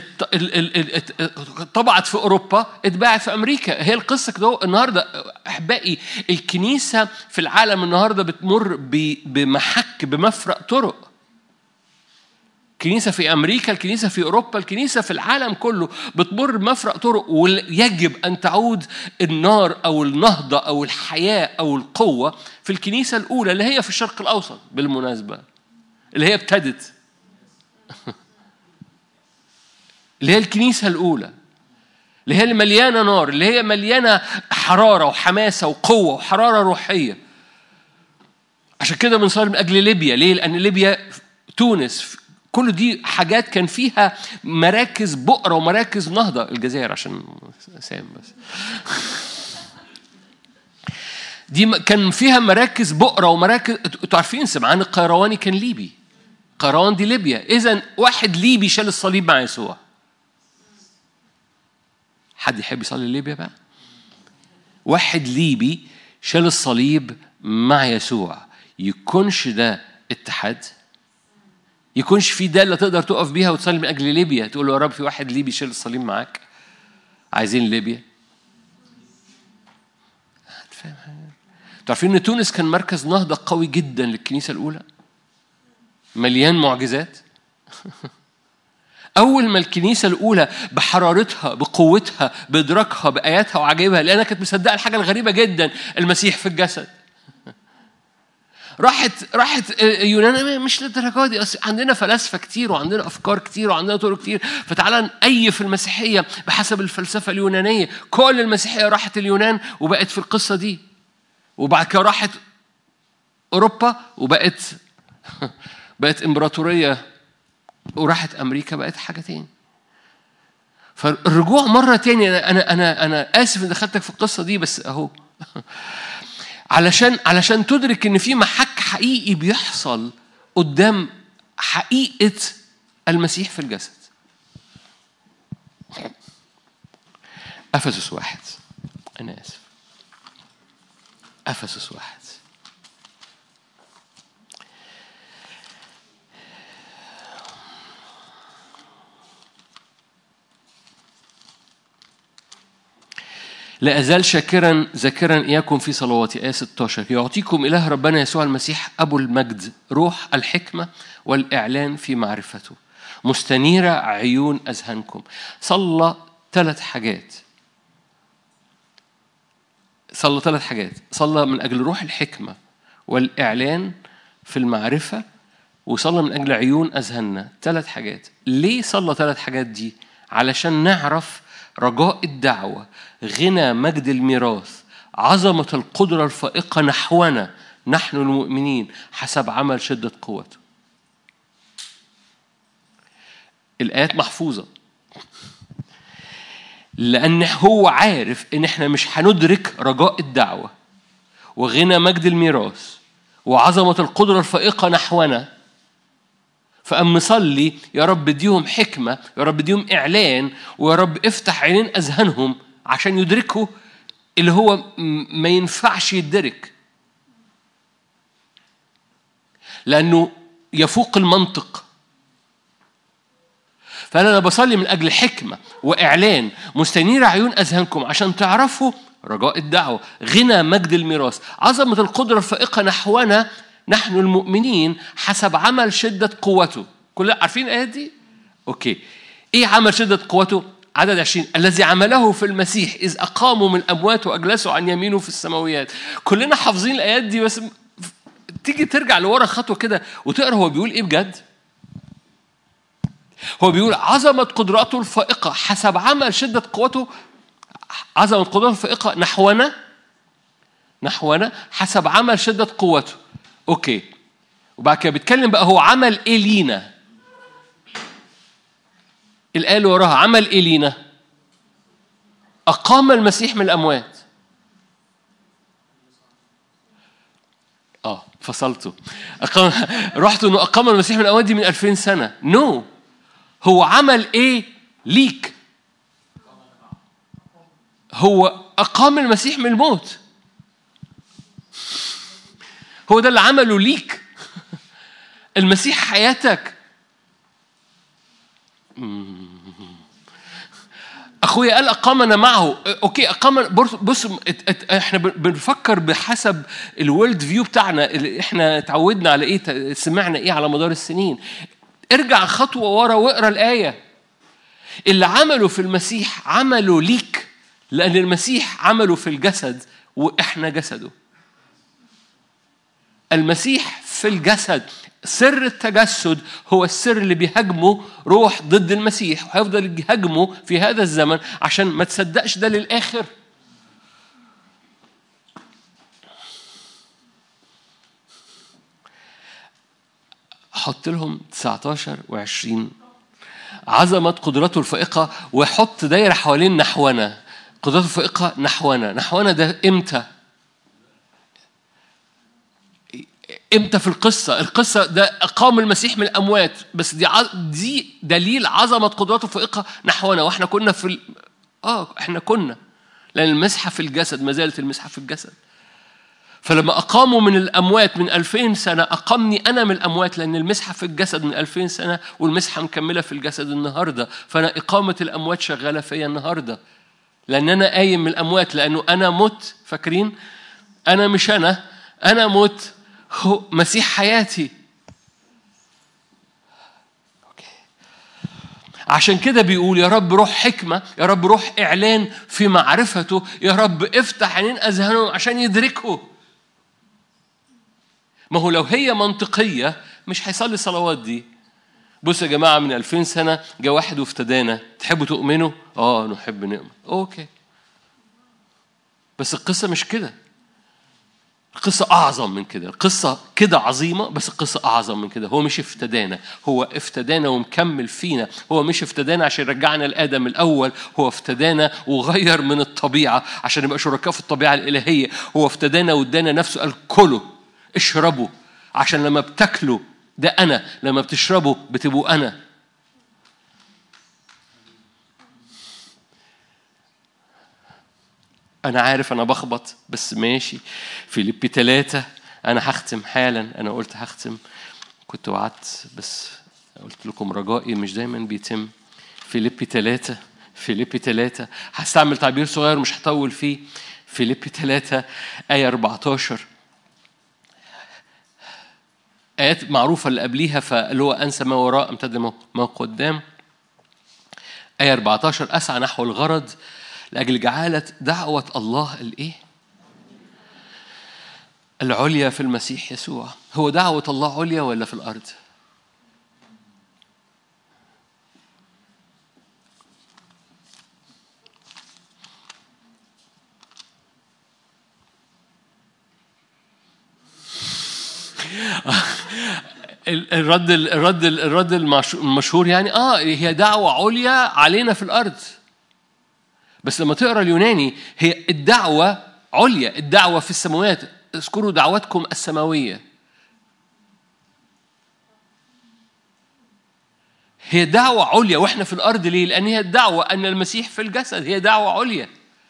طبعت في اوروبا اتباعت في امريكا هي القصه كده النهارده احبائي الكنيسه في العالم النهارده بتمر بمحك بمفرق طرق الكنيسة في أمريكا الكنيسة في أوروبا الكنيسة في العالم كله بتمر بمفرق طرق ويجب أن تعود النار أو النهضة أو الحياة أو القوة في الكنيسة الأولى اللي هي في الشرق الأوسط بالمناسبة اللي هي ابتدت اللي هي الكنيسة الأولى اللي هي اللي مليانة نار اللي هي مليانة حرارة وحماسة وقوة وحرارة روحية عشان كده بنصلي من أجل ليبيا ليه؟ لأن ليبيا تونس كل دي حاجات كان فيها مراكز بؤرة ومراكز نهضة الجزائر عشان سام بس دي كان فيها مراكز بؤرة ومراكز انتوا عارفين سمعان القيرواني كان ليبي قيروان دي ليبيا إذا واحد ليبي شال الصليب مع يسوع حد يحب يصلي ليبيا بقى واحد ليبي شال الصليب مع يسوع يكونش ده اتحاد يكونش في دالة تقدر تقف بيها وتصلي من أجل ليبيا تقول له يا رب في واحد ليبي شيل الصليب معاك عايزين ليبيا فاهم تعرفين ان تونس كان مركز نهضة قوي جدا للكنيسة الأولى مليان معجزات أول ما الكنيسة الأولى بحرارتها بقوتها بإدراكها بآياتها وعجائبها لأنها كانت مصدقة الحاجة الغريبة جدا المسيح في الجسد راحت راحت يونان مش للدرجه دي عندنا فلاسفه كتير وعندنا افكار كتير وعندنا طرق كتير فتعالى نأيف المسيحيه بحسب الفلسفه اليونانيه كل المسيحيه راحت اليونان وبقت في القصه دي وبعد كده راحت اوروبا وبقت بقت امبراطوريه وراحت امريكا بقت حاجه تاني فالرجوع مره تاني انا انا انا, أنا اسف ان دخلتك في القصه دي بس اهو علشان علشان تدرك ان في محك حقيقي بيحصل قدام حقيقه المسيح في الجسد افسس واحد انا اسف افسس واحد لا أزال شاكرا ذاكرا إياكم في صلواتي آية 16 يعطيكم إله ربنا يسوع المسيح أبو المجد روح الحكمة والإعلان في معرفته مستنيرة عيون أذهانكم صلى ثلاث حاجات صلى ثلاث حاجات صلى من أجل روح الحكمة والإعلان في المعرفة وصلى من أجل عيون أذهاننا ثلاث حاجات ليه صلى ثلاث حاجات دي علشان نعرف رجاء الدعوة غنى مجد الميراث عظمة القدرة الفائقة نحونا نحن المؤمنين حسب عمل شدة قوته الآيات محفوظة لأن هو عارف إن إحنا مش هندرك رجاء الدعوة وغنى مجد الميراث وعظمة القدرة الفائقة نحونا فقام مصلي يا رب اديهم حكمة يا رب اديهم إعلان ويا رب افتح عينين أذهانهم عشان يدركوا اللي هو ما ينفعش يدرك لأنه يفوق المنطق فأنا بصلي من أجل حكمة وإعلان مستنير عيون أذهانكم عشان تعرفوا رجاء الدعوة غنى مجد الميراث عظمة القدرة الفائقة نحونا نحن المؤمنين حسب عمل شدة قوته كل عارفين الآيات دي؟ أوكي إيه عمل شدة قوته؟ عدد عشرين الذي عمله في المسيح إذ أقاموا من الأموات وأجلسوا عن يمينه في السماويات كلنا حافظين الآيات دي بس تيجي ترجع لورا خطوة كده وتقرا هو بيقول إيه بجد؟ هو بيقول عظمة قدراته الفائقة حسب عمل شدة قوته عظمة قدراته الفائقة نحونا نحونا حسب عمل شدة قوته اوكي وبعد كده بيتكلم بقى هو عمل ايه لينا الآية اللي وراها عمل ايه لينا أقام المسيح من الأموات اه فصلته أقام رحت انه أقام المسيح من الأموات دي من 2000 سنة نو no. هو عمل ايه ليك هو أقام المسيح من الموت هو ده اللي عمله ليك المسيح حياتك اخويا قال اقامنا معه اوكي اقام بص احنا بنفكر بحسب الورلد فيو بتاعنا اللي احنا اتعودنا على ايه سمعنا ايه على مدار السنين ارجع خطوه ورا واقرا الايه اللي عمله في المسيح عمله ليك لان المسيح عمله في الجسد واحنا جسده المسيح في الجسد سر التجسد هو السر اللي بيهاجمه روح ضد المسيح وهيفضل يهاجمه في هذا الزمن عشان ما تصدقش ده للآخر حط لهم 19 و20 عظمة قدرته الفائقة وحط دايرة حوالين نحونا قدرته الفائقة نحونا نحونا ده إمتى؟ امتى في القصه القصه ده اقام المسيح من الاموات بس دي دي دليل عظمه قدراته الفائقه نحونا واحنا كنا في ال... اه احنا كنا لان المسحه في الجسد ما زالت المسحه في الجسد فلما أقاموا من الأموات من ألفين سنة أقامني أنا من الأموات لأن المسحة في الجسد من ألفين سنة والمسحة مكملة في الجسد النهاردة فأنا إقامة الأموات شغالة فيا النهاردة لأن أنا قايم من الأموات لأنه أنا مت فاكرين أنا مش أنا أنا مت هو مسيح حياتي عشان كده بيقول يا رب روح حكمة يا رب روح إعلان في معرفته يا رب افتح عينين أذهانهم عشان يدركوا ما هو لو هي منطقية مش هيصلي الصلوات دي بص يا جماعة من 2000 سنة جاء واحد وافتدانا تحبوا تؤمنوا؟ آه نحب نؤمن أوكي بس القصة مش كده القصة أعظم من كده القصة كده عظيمة بس القصة أعظم من كده هو مش افتدانا هو افتدانا ومكمل فينا هو مش افتدانا عشان يرجعنا لآدم الأول هو افتدانا وغير من الطبيعة عشان نبقى شركاء في الطبيعة الإلهية هو افتدانا وادانا نفسه قال كلوا اشربوا عشان لما بتاكلوا ده أنا لما بتشربوا بتبقوا أنا أنا عارف أنا بخبط بس ماشي فيليبي ثلاثة أنا هختم حالا أنا قلت هختم كنت وعدت بس قلت لكم رجائي مش دايما بيتم فيليبي ثلاثة فيليبي ثلاثة هستعمل تعبير صغير مش هطول فيه فيليبي ثلاثة آية 14 آيات معروفة اللي قبليها فاللي هو أنسى ما وراء امتد ما قدام آية 14 أسعى نحو الغرض لأجل جعالة دعوة الله الإيه؟ العليا في المسيح يسوع هو دعوة الله عليا ولا في الأرض؟ الرد الرد الرد المشهور يعني اه هي دعوه عليا علينا في الارض بس لما تقرا اليوناني هي الدعوه عليا الدعوه في السماوات اذكروا دعوتكم السماويه هي دعوة عليا واحنا في الأرض ليه؟ لأن هي الدعوة أن المسيح في الجسد هي دعوة عليا.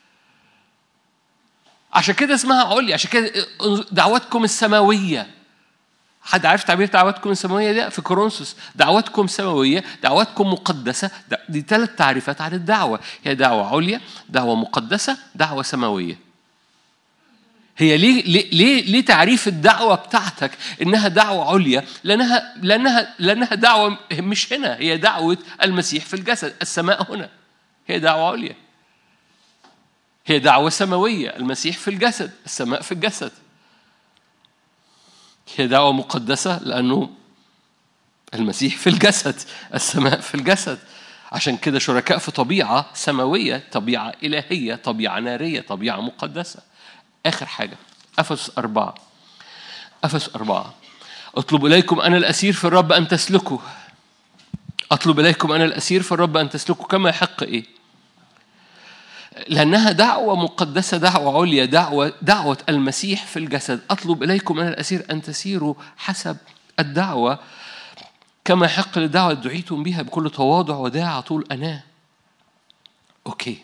عشان كده اسمها عليا، عشان كده دعوتكم السماوية. حد عارف تعبير دعوتكم السماوية ده في كورنثوس دعوتكم سماوية دعوتكم مقدسة دي ثلاث تعريفات عن الدعوة هي دعوة عليا دعوة مقدسة دعوة سماوية هي ليه ليه ليه, ليه تعريف الدعوة بتاعتك إنها دعوة عليا؟ لأنها لأنها لأنها دعوة مش هنا هي دعوة المسيح في الجسد السماء هنا هي دعوة عليا هي دعوة سماوية المسيح في الجسد السماء في الجسد هي دعوة مقدسة لأنه المسيح في الجسد السماء في الجسد عشان كده شركاء في طبيعة سماوية طبيعة إلهية طبيعة نارية طبيعة مقدسة آخر حاجة أفس أربعة أفس أربعة أطلب إليكم أنا الأسير في الرب أن تسلكوا أطلب إليكم أنا الأسير في الرب أن تسلكوا كما يحق إيه لأنها دعوة مقدسة دعوة عليا دعوة دعوة المسيح في الجسد أطلب إليكم أنا الأسير أن تسيروا حسب الدعوة كما يحق للدعوة دعيتم بها بكل تواضع وداعة طول أناه أوكي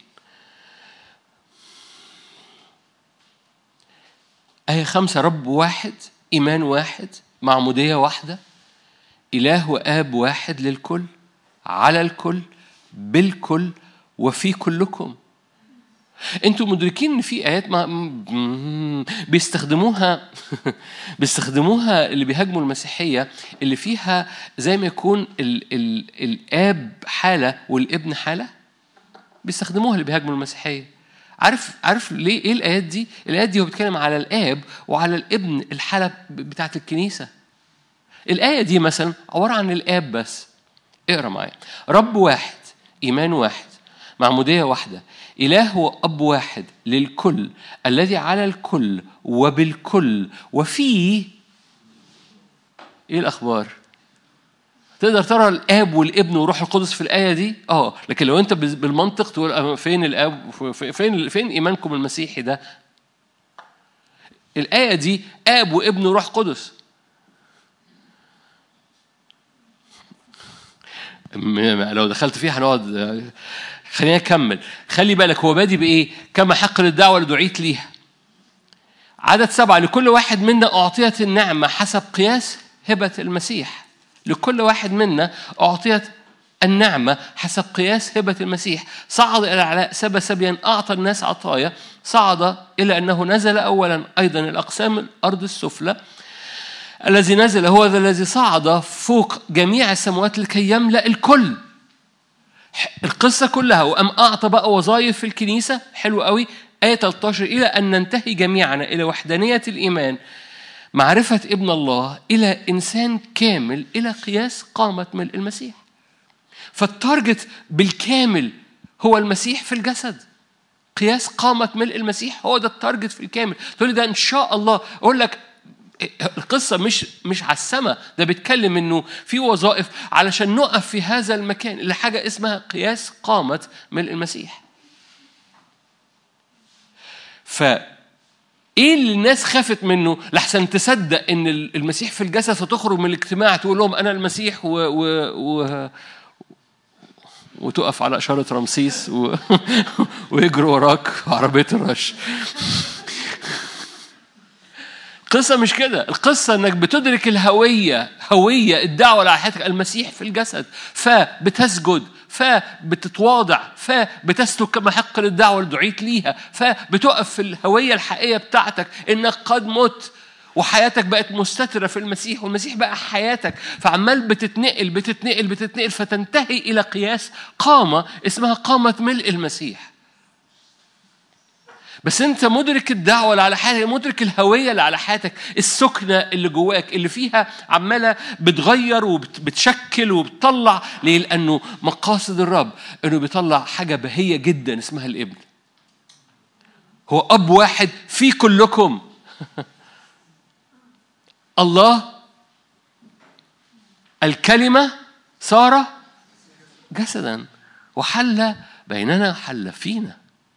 آية خمسة رب واحد إيمان واحد معمودية واحدة إله وآب واحد للكل على الكل بالكل وفي كلكم انتوا مدركين ان في ايات ما بيستخدموها بيستخدموها اللي بيهاجموا المسيحيه اللي فيها زي ما يكون ال ال الاب حاله والابن حاله بيستخدموها اللي بيهاجموا المسيحيه عارف عارف ليه ايه الايات دي الايات دي هو بيتكلم على الاب وعلى الابن الحاله بتاعه الكنيسه الايه دي مثلا عباره عن الاب بس اقرا معايا رب واحد ايمان واحد معموديه واحده إله وأب واحد للكل الذي على الكل وبالكل وفيه إيه الأخبار؟ تقدر ترى الاب والابن والروح القدس في الايه دي اه لكن لو انت بالمنطق تقول فين الاب فين فين ايمانكم المسيحي ده الايه دي اب وابن وروح قدس لو دخلت فيها هنقعد خلينا نكمل خلي بالك هو بادي بايه كما حق للدعوه اللي دعيت ليها عدد سبعة لكل واحد منا أعطيت النعمة حسب قياس هبة المسيح لكل واحد منا أعطيت النعمة حسب قياس هبة المسيح صعد إلى العلاء سبى سبيا أعطى الناس عطايا صعد إلى أنه نزل أولا أيضا الأقسام الأرض السفلى الذي نزل هو ذا الذي صعد فوق جميع السماوات لكي يملأ الكل القصة كلها وأم أعطى بقى وظائف في الكنيسة حلو قوي آية 13 إلى أن ننتهي جميعا إلى وحدانية الإيمان معرفة ابن الله إلى إنسان كامل إلى قياس قامة ملء المسيح فالتارجت بالكامل هو المسيح في الجسد قياس قامة ملء المسيح هو ده التارجت في الكامل تقول لي ده إن شاء الله أقول لك القصة مش مش على السماء ده بيتكلم انه في وظائف علشان نقف في هذا المكان اللي حاجة اسمها قياس قامة ملء المسيح. ف ايه اللي الناس خافت منه لحسن تصدق ان المسيح في الجسد فتخرج من الاجتماع تقول لهم انا المسيح و, و, و وتقف على اشاره رمسيس و... ويجروا وراك عربيه الرش القصة مش كده القصة انك بتدرك الهوية هوية الدعوة على حياتك المسيح في الجسد فبتسجد فبتتواضع فبتسلك كما حق للدعوة اللي دعيت ليها فبتقف في الهوية الحقيقية بتاعتك انك قد مت وحياتك بقت مستترة في المسيح والمسيح بقى حياتك فعمال بتتنقل بتتنقل بتتنقل فتنتهي إلى قياس قامة اسمها قامة ملء المسيح بس انت مدرك الدعوه اللي على حياتك مدرك الهويه اللي على حياتك السكنه اللي جواك اللي فيها عماله بتغير وبتشكل وبتطلع ليه لانه مقاصد الرب انه بيطلع حاجه بهيه جدا اسمها الابن هو اب واحد في كلكم الله الكلمه صار جسدا وحل بيننا حل فينا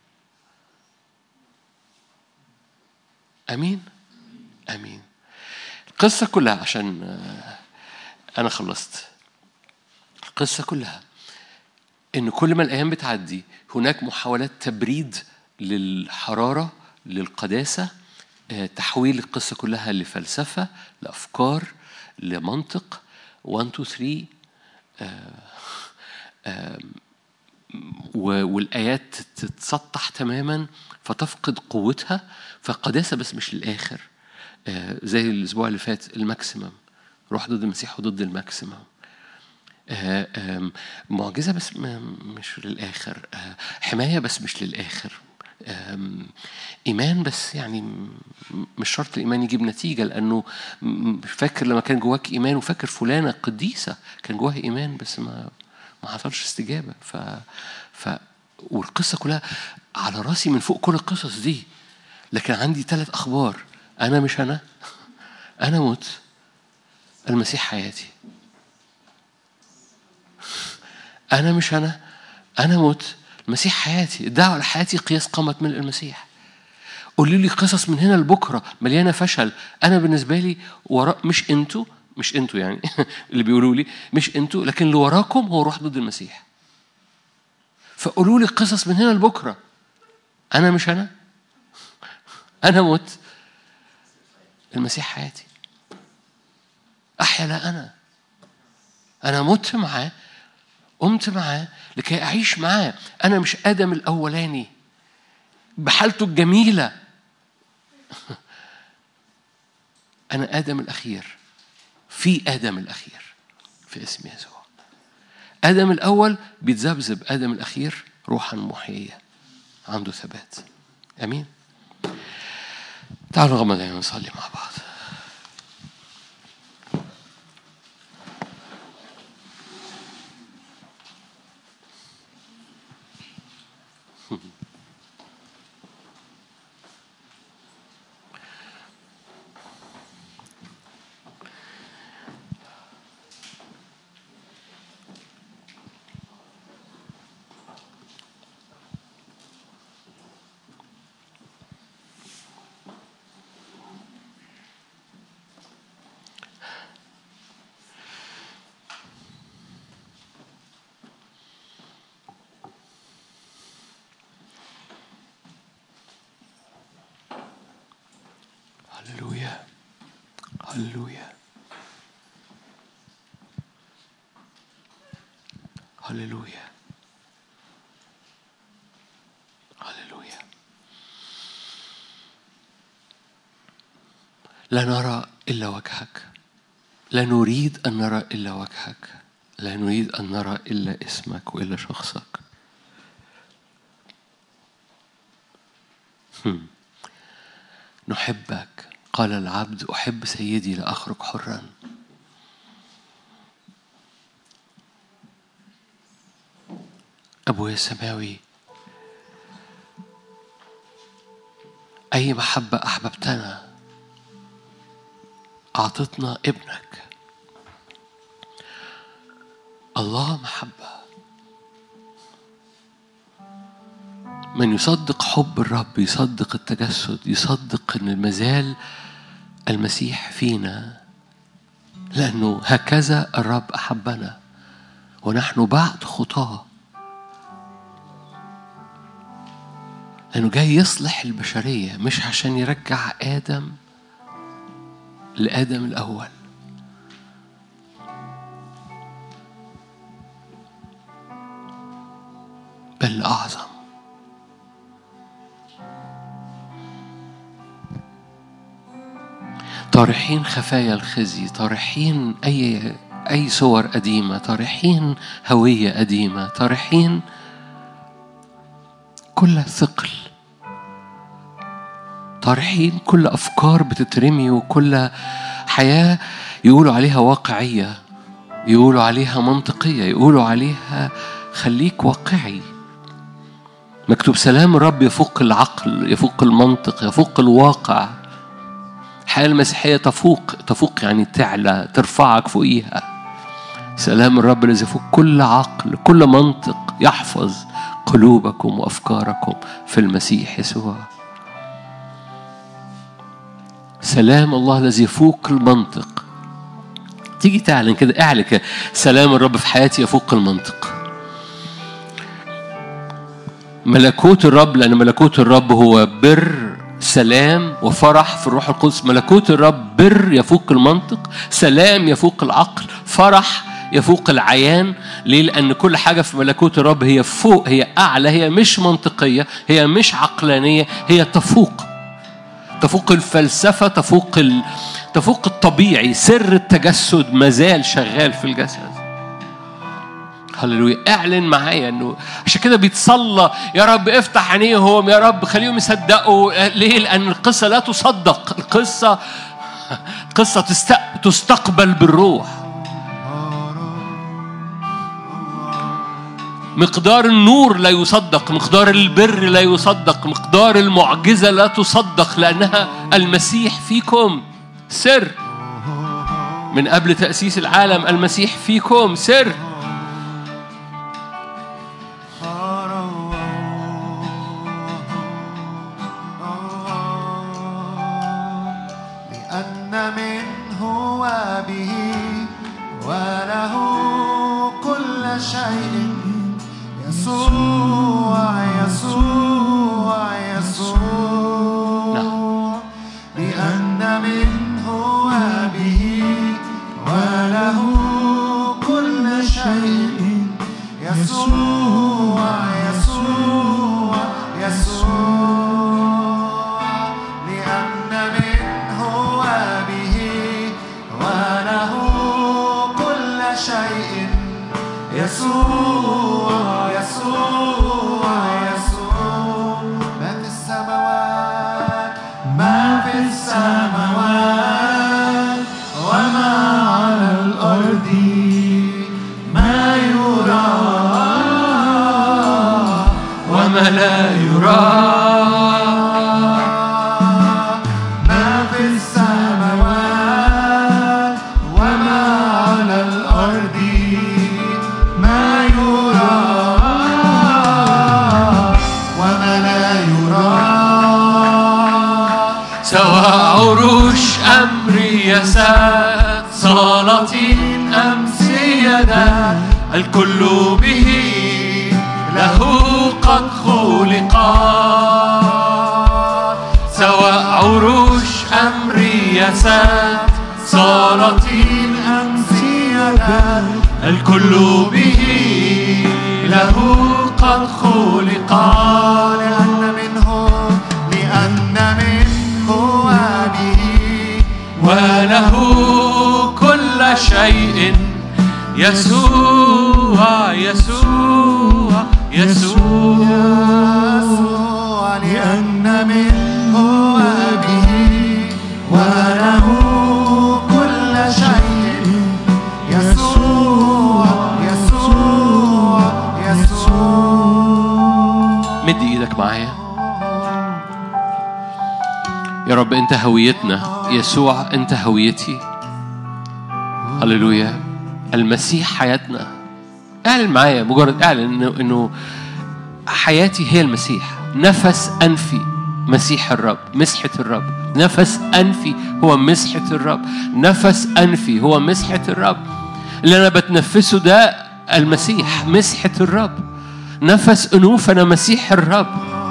امين امين القصه كلها عشان انا خلصت القصه كلها ان كل ما الايام بتعدي هناك محاولات تبريد للحراره للقداسه تحويل القصه كلها لفلسفه لافكار لمنطق 1 2 3 والايات تتسطح تماما فتفقد قوتها فقداسة بس مش للآخر آه زي الأسبوع اللي فات الماكسيمم روح ضد المسيح وضد الماكسيمم آه آه معجزة بس مش للآخر حماية بس مش للآخر إيمان بس يعني مش شرط الإيمان يجيب نتيجة لأنه فاكر لما كان جواك إيمان وفاكر فلانة قديسة كان جواها إيمان بس ما ما حصلش استجابة ف, ف والقصة كلها على راسي من فوق كل القصص دي لكن عندي ثلاث أخبار أنا مش أنا أنا موت المسيح حياتي أنا مش أنا أنا موت المسيح حياتي الدعوة لحياتي قياس قامة من المسيح قولوا لي قصص من هنا لبكرة مليانة فشل أنا بالنسبة لي وراء مش أنتوا مش أنتوا يعني اللي بيقولوا لي مش أنتوا لكن اللي وراكم هو روح ضد المسيح فقولوا لي قصص من هنا لبكرة أنا مش أنا أنا مت المسيح حياتي أحيا لا أنا أنا مت معاه قمت معاه لكي أعيش معاه أنا مش آدم الأولاني بحالته الجميلة أنا آدم الأخير في آدم الأخير في اسم يسوع آدم الأول بيتذبذب آدم الأخير روحا محيية عنده ثبات أمين تعالوا نغمض عينينا ونصلي مع بعض هللويا هللويا هللويا هللويا لا نرى إلا وجهك لا نريد أن نرى إلا وجهك لا نريد أن نرى إلا اسمك وإلا شخصك هم. نحبك قال العبد أحب سيدي لأخرج حرا أبويا السماوي أي محبة أحببتنا أعطتنا ابنك الله محبة من يصدق حب الرب يصدق التجسد يصدق ان المازال المسيح فينا لانه هكذا الرب احبنا ونحن بعد خطاه لانه جاي يصلح البشريه مش عشان يرجع ادم لادم الاول بل اعظم طارحين خفايا الخزي طارحين أي أي صور قديمة طارحين هوية قديمة طارحين كل ثقل طارحين كل أفكار بتترمي وكل حياة يقولوا عليها واقعية يقولوا عليها منطقية يقولوا عليها خليك واقعي مكتوب سلام الرب يفوق العقل يفوق المنطق يفوق الواقع الحياة المسيحية تفوق تفوق يعني تعلى ترفعك فوقيها سلام الرب الذي يفوق كل عقل كل منطق يحفظ قلوبكم وأفكاركم في المسيح يسوع سلام الله الذي يفوق المنطق تيجي تعلن كده اعلن كده سلام الرب في حياتي يفوق المنطق ملكوت الرب لأن ملكوت الرب هو بر سلام وفرح في الروح القدس ملكوت الرب بر يفوق المنطق سلام يفوق العقل فرح يفوق العيان ليه لأن كل حاجة في ملكوت الرب هي فوق هي أعلى هي مش منطقية هي مش عقلانية هي تفوق تفوق الفلسفة تفوق ال... تفوق الطبيعي سر التجسد مازال شغال في الجسد هللويا اعلن معايا انه عشان كده بيتصلى يا رب افتح عينيهم يا رب خليهم يصدقوا ليه لان القصه لا تصدق القصه قصه تست... تستقبل بالروح مقدار النور لا يصدق مقدار البر لا يصدق مقدار المعجزه لا تصدق لانها المسيح فيكم سر من قبل تاسيس العالم المسيح فيكم سر لأن منه وبه وله كل شيء يسوع يسوع يسوع لأن منه وبه وله كل شيء يسوع يسوع يسوع لأن منه وبه وله كل شيء يسوع يسوع يسوع ما في السماوات ما في السماوات وما على الأرض ما يرى وما لا يرى ما في السماوات وما على الأرض ما يرى وما لا يرى سواء عروش أم رياسات سلاطين أم سيادات الكل به له قد خلق سواء عروش أم رياسات سلاطين أم سيادات الكل به له قد خلق لأن منه لأن منه وبه وله كل شيء يسوع يسوع يسوع يسوع لأن منه وبه وله كل شيء يسوع يسوع يسوع مد ايدك معايا رب انت هويتنا يسوع انت هويتي هللويا المسيح حياتنا اعلن معايا مجرد اعلن انه انه حياتي هي المسيح نفس انفي مسيح الرب مسحة الرب نفس انفي هو مسحة الرب نفس انفي هو مسحة الرب اللي انا بتنفسه ده المسيح مسحة الرب نفس انوفنا مسيح الرب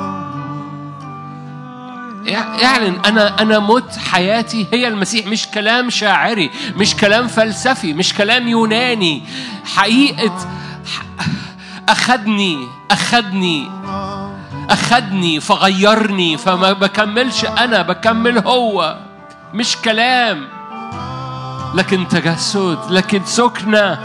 يعلن انا انا مت حياتي هي المسيح مش كلام شاعري مش كلام فلسفي مش كلام يوناني حقيقه اخدني اخدني اخدني فغيرني فما بكملش انا بكمل هو مش كلام لكن تجسد لكن سكنه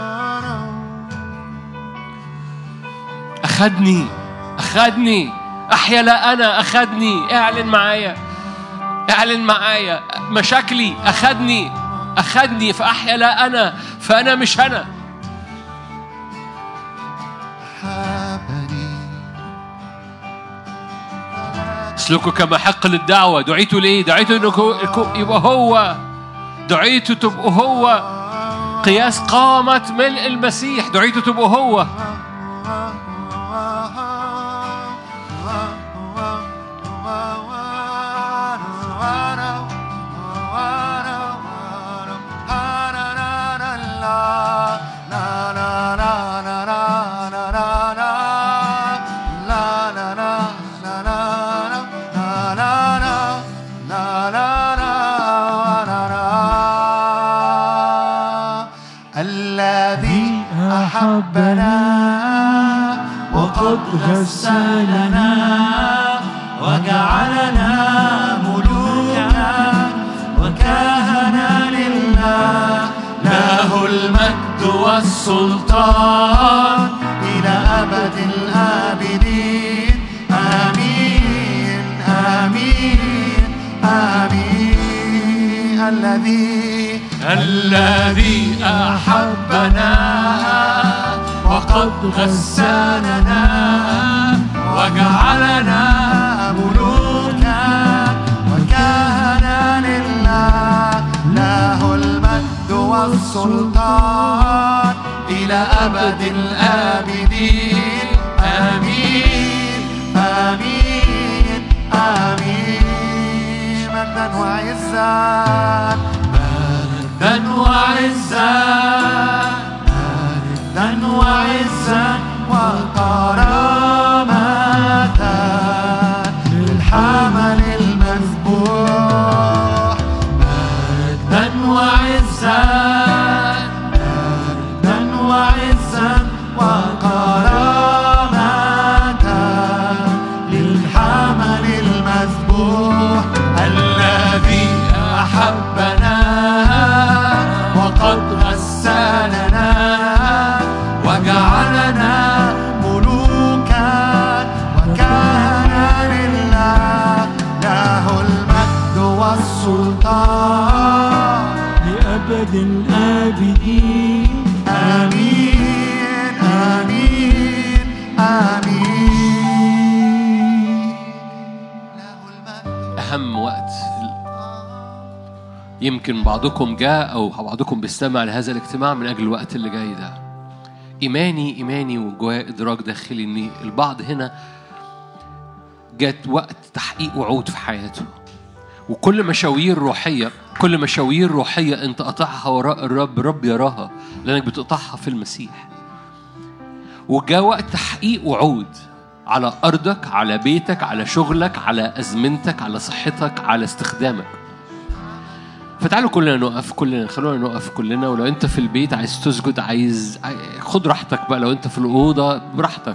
اخدني اخدني احيا لا انا اخدني اعلن معايا اعلن معايا مشاكلي اخدني اخدني فاحيا لا انا فانا مش انا حبني اسلكوا كما حق للدعوة دعيتوا ليه؟ دعيتوا انكم يبقى هو دعيتوا تبقوا هو قياس قامة ملء المسيح دعيتوا تبقوا هو الذي أحبنا وقد غسلنا وجعلنا ملوكا وكهنا لله له المجد والسلطان إلى أبد الآبدين آمين آمين آمين الذي الذي أحبنا وقد غسلنا وجعلنا ملوكا وكهنا لله له المجد والسلطان إلى أبد الآبدين آمين آمين آمين مجدا وعزا مجدا وعزا مجدا وعزا وكرامة للحمل المذبوح مجدا وعزا مجدا وعزا وكرامة للحمل المذبوح الذي أحبنا وقد غسلنا وجعلنا ملوكا وكهنا لله له المجد والسلطان لأبد الآبدين آمين آمين آمين له المجد أهم وقت يمكن بعضكم جاء أو بعضكم بيستمع لهذا الاجتماع من أجل الوقت اللي جاي ده إيماني إيماني وجوايا إدراك داخلي إن البعض هنا جات وقت تحقيق وعود في حياته وكل مشاوير روحية كل مشاوير روحية أنت قطعها وراء الرب الرب يراها لأنك بتقطعها في المسيح وجاء وقت تحقيق وعود على أرضك على بيتك على شغلك على أزمنتك على صحتك على استخدامك فتعالوا كلنا نقف كلنا خلونا نقف كلنا ولو انت في البيت عايز تسجد عايز خد راحتك بقى لو انت في الأوضة براحتك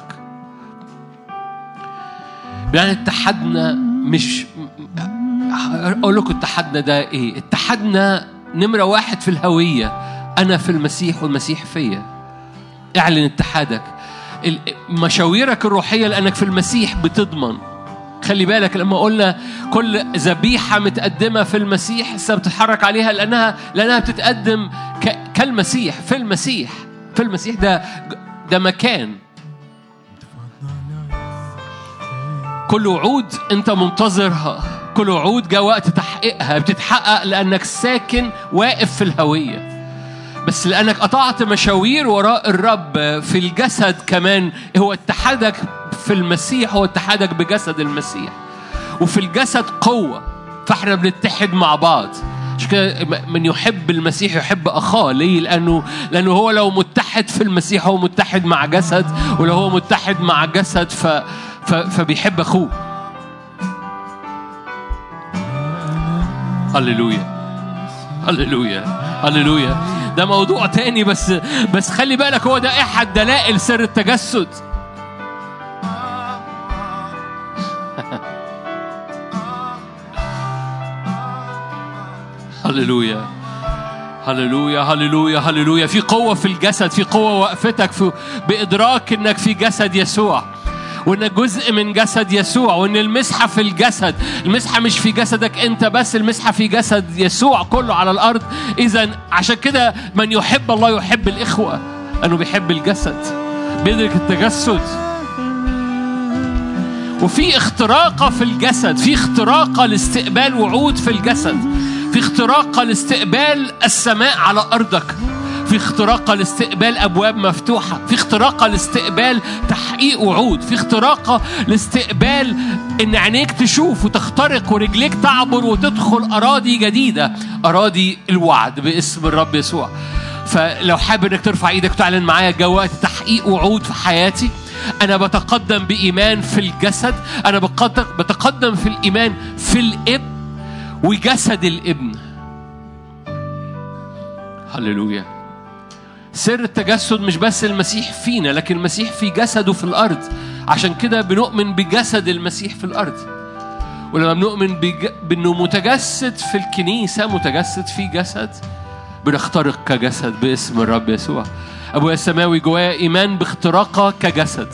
يعني اتحدنا مش اقول لكم اتحدنا ده ايه اتحدنا نمرة واحد في الهوية انا في المسيح والمسيح فيا اعلن اتحادك ال- مشاويرك الروحية لأنك في المسيح بتضمن خلي بالك لما قلنا كل ذبيحة متقدمة في المسيح لسه بتتحرك عليها لأنها لأنها بتتقدم ك- كالمسيح في المسيح في المسيح ده ده مكان كل وعود أنت منتظرها كل وعود جاء وقت تحقيقها بتتحقق لأنك ساكن واقف في الهوية بس لأنك قطعت مشاوير وراء الرب في الجسد كمان هو اتحادك في المسيح هو اتحادك بجسد المسيح وفي الجسد قوة فاحنا بنتحد مع بعض عشان كده من يحب المسيح يحب اخاه ليه؟ لانه لانه هو لو متحد في المسيح هو متحد مع جسد ولو هو متحد مع جسد ف ف فبيحب اخوه. هللويا هللويا هللويا ده موضوع تاني بس بس خلي بالك هو ده احد دلائل سر التجسد هللويا هللويا هللويا هللويا في قوة في الجسد في قوة وقفتك في بإدراك إنك في جسد يسوع وإنك جزء من جسد يسوع وإن المسحة في الجسد المسحة مش في جسدك أنت بس المسحة في جسد يسوع كله على الأرض إذا عشان كده من يحب الله يحب الإخوة أنه بيحب الجسد بيدرك التجسد وفي اختراقة في الجسد في اختراقة لاستقبال وعود في الجسد في اختراقة لاستقبال السماء على أرضك في اختراقة لاستقبال أبواب مفتوحة في اختراقة لاستقبال تحقيق وعود في اختراقة لاستقبال إن عينيك تشوف وتخترق ورجليك تعبر وتدخل أراضي جديدة أراضي الوعد باسم الرب يسوع فلو حابب انك ترفع ايدك وتعلن معايا جوات تحقيق وعود في حياتي انا بتقدم بايمان في الجسد انا بقدم بتقدم في الايمان في الابن وجسد الابن هللويا سر التجسد مش بس المسيح فينا لكن المسيح في جسده في الارض عشان كده بنؤمن بجسد المسيح في الارض ولما بنؤمن بج... بانه متجسد في الكنيسه متجسد في جسد بنخترق كجسد باسم الرب يسوع ابويا السماوي جوايا ايمان باختراقه كجسد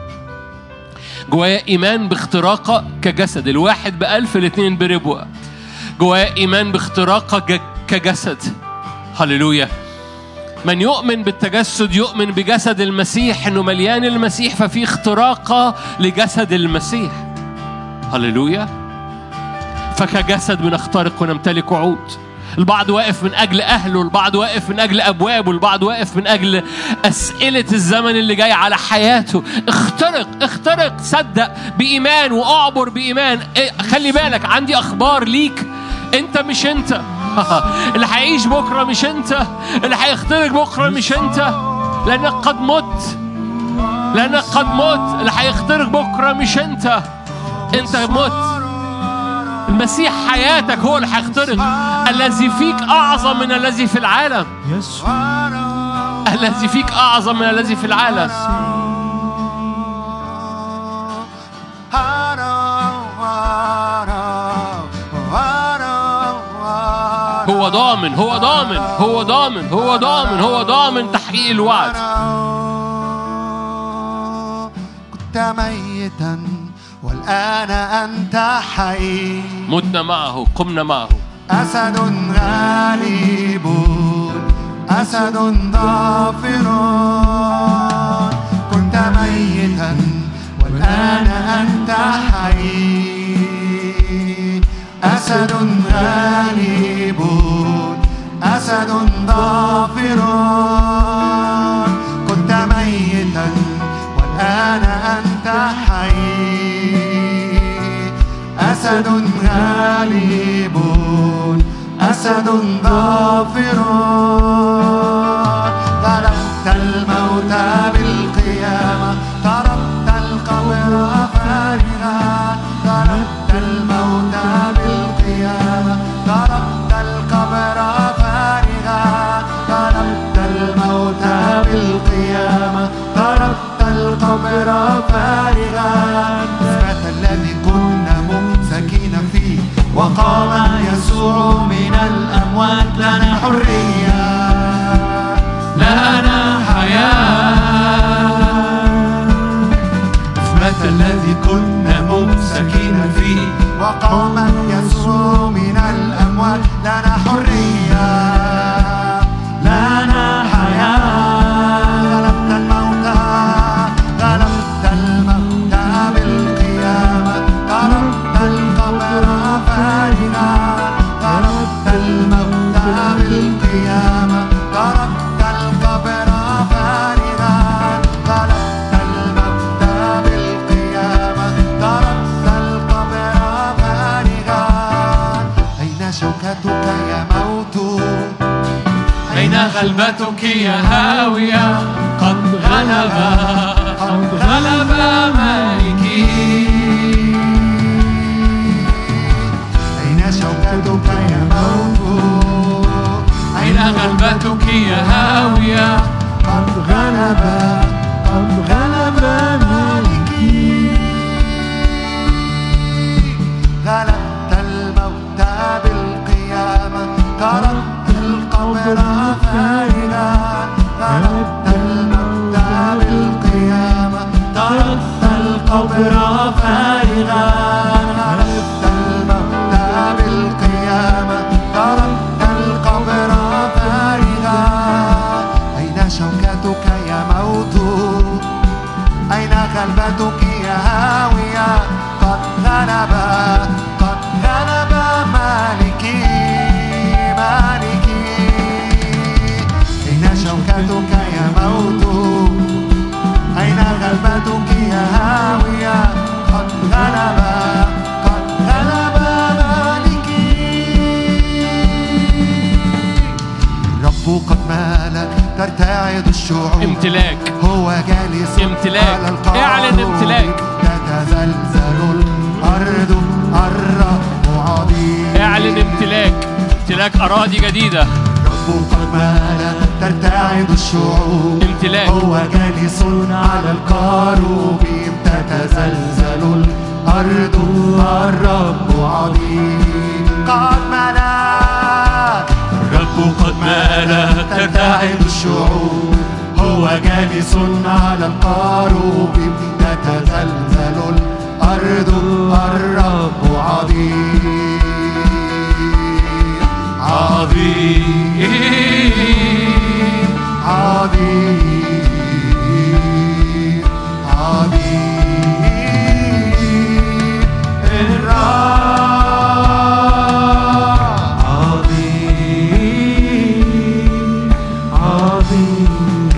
جوايا ايمان باختراقه كجسد الواحد بألف الاثنين بربوة جوايا ايمان باختراقه ج- كجسد هللويا من يؤمن بالتجسد يؤمن بجسد المسيح انه مليان المسيح ففي اختراقه لجسد المسيح هللويا فكجسد بنخترق ونمتلك وعود البعض واقف من اجل اهله البعض واقف من اجل ابوابه البعض واقف من اجل اسئله الزمن اللي جاي على حياته اخترق اخترق صدق بايمان واعبر بايمان إيه، خلي بالك عندي اخبار ليك انت مش انت اللي هيعيش بكره مش انت اللي هيخترق بكره مش انت لانك قد مت لانك قد مت اللي هيخترق بكره مش انت انت مت المسيح حياتك هو اللي هيخترق الذي فيك اعظم من الذي في العالم يسوع الذي فيك اعظم من الذي في العالم هو ضامن هو ضامن هو ضامن هو ضامن هو ضامن تحقيق الوعد كنت ميتا والآن أنت حي متنا معه قمنا معه أسد غالب أسد ظافر كنت ميتا والآن أنت حي أسد غالب أسد ظافر كنت ميتا والآن أنت حي أسد غالب أسد ظافر غلبت الموت بالقيامة تركت القبر فارغا غلبت الموت بالقيامة تركت القبر فارغا غلبت الموت بالقيامة تركت القبر فارغا ثبت الذي كنا ممسكين فيه وقام يسوع من الأموات لنا حرية لنا حياة ثبت الذي كنا ممسكين فيه وقام يسوع من الأموات لنا حرية لنا حياة غلبت الموت غلبت الموت بالقيامة تركت القبر القيامة تركت القبر فارغا غلبت الموت بالقيامة تركت القبر فارغا أين شوكتك يا موت أين غلبتك يا هاوية قد غلب قد غلب مالكي أين شوكتك يا موت أين غلبتك يا هاوية قد غلب قد غلب مالكي غلبت الموت بالقيامة تركت القبر فارغا غلبت الموت بالقيامة تركت القبر فارغا غلبت الموت بالقيامة تركت القبر فارغا أين شوكتك يا موت أين غلبتك يا هاوية قد غلب قد غلب مالكي مالكي أين شوكتك يا موت أين غلبتك يا هاوية قد غلب قد غلب مالكي رب قد مالك ترتعد الشعوب امتلاك هو جالس امتلاك. على القارب اعلن امتلاك. تتزلزل الأرض الرب عظيم اعلن امتلاك امتلاك أراضي جديدة رب قد مال ترتعد الشعوب امتلاك. هو جالس على القاروب تتزلزل الأرض الرب عظيم قد ملا الرب قد مال ترتعد الشعوب هو جالس على القاروب تتزلزل الأرض الرب عظيم عظيم عظيم عظيم الرب عظيم عظيم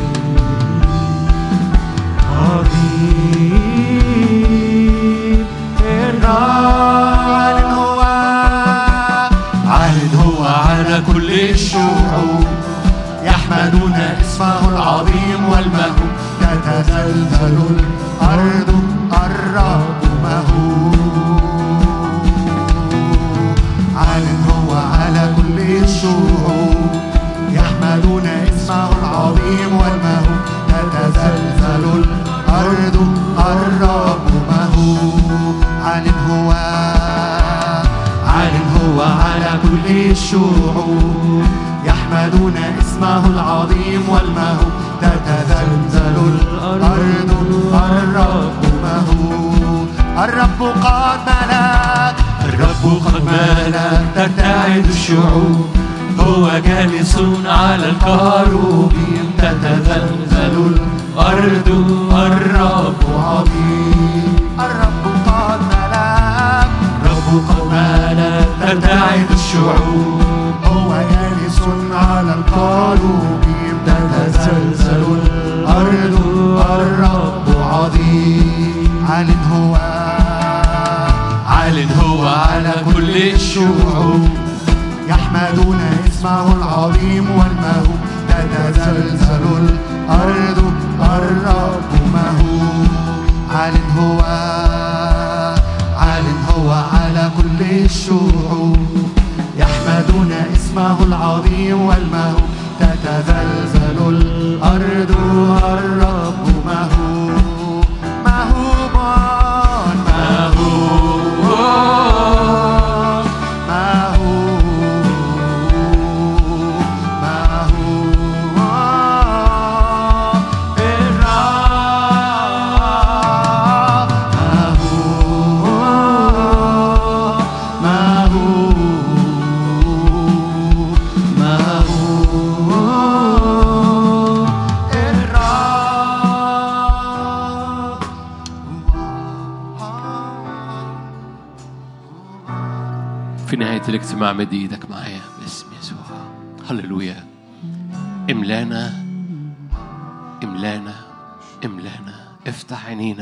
عظيم الرب هو عال هو على كل الشعوب يحمدون اسمه العظيم والمهوب تتزلزل الأرض الرب مهوب عال هو على كل الشعوب يحمدون اسمه العظيم والمهوب تتزلزل الأرض الرب مهوب عال هو عال هو على كل الشعوب يحمدون اسمه العظيم والمهوب تتزلزل الأرض الرب مهوب الرب قد ملك الرب قد ملك ترتعد الشعوب هو جالس على الكروب تتزلزل الأرض الرب عظيم الرب قد ملك الرب قد ملك ترتعد الشعوب هو جالس على الكروب تتزلزل الأرض الرب عظيم عال هو عال هو على كل الشعوب يحمدون اسمه العظيم والمهوب تتزلزل الأرض الرب مهوب عال هو عال هو على كل الشعوب يحمدون اسمه العظيم والمهوب تتزلزل الأرض الرب مهوب مهوب مهوب مهوب مهوب الرب مهوب مهوب مهوب الرب في نهاية الاجتماع مد ايدك معايا باسم يسوع هللويا املانا املانا املانا افتح عينينا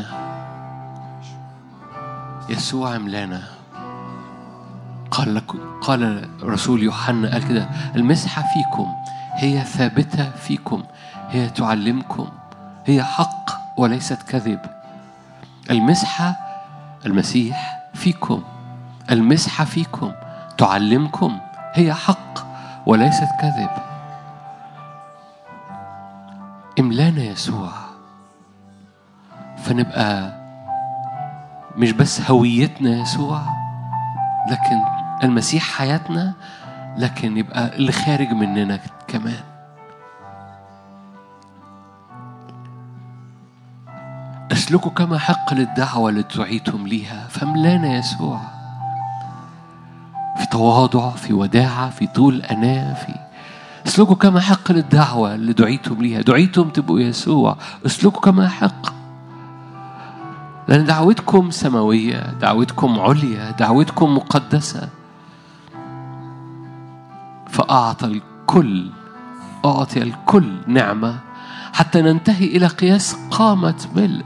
يسوع املانا قال لك قال رسول يوحنا قال كده المسحة فيكم هي ثابتة فيكم هي تعلمكم هي حق وليست كذب المسحة المسيح فيكم المسحة فيكم تعلمكم هي حق وليست كذب املانا يسوع فنبقى مش بس هويتنا يسوع لكن المسيح حياتنا لكن يبقى اللي خارج مننا كمان اسلكوا كما حق للدعوة اللي دعيتم ليها فاملانا يسوع في تواضع في وداعة في طول أناة في اسلكوا كما حق للدعوة اللي دعيتم ليها دعيتم تبقوا يسوع اسلكوا كما حق لأن دعوتكم سماوية دعوتكم عليا دعوتكم مقدسة فأعطى الكل أعطي الكل نعمة حتى ننتهي إلى قياس قامة ملء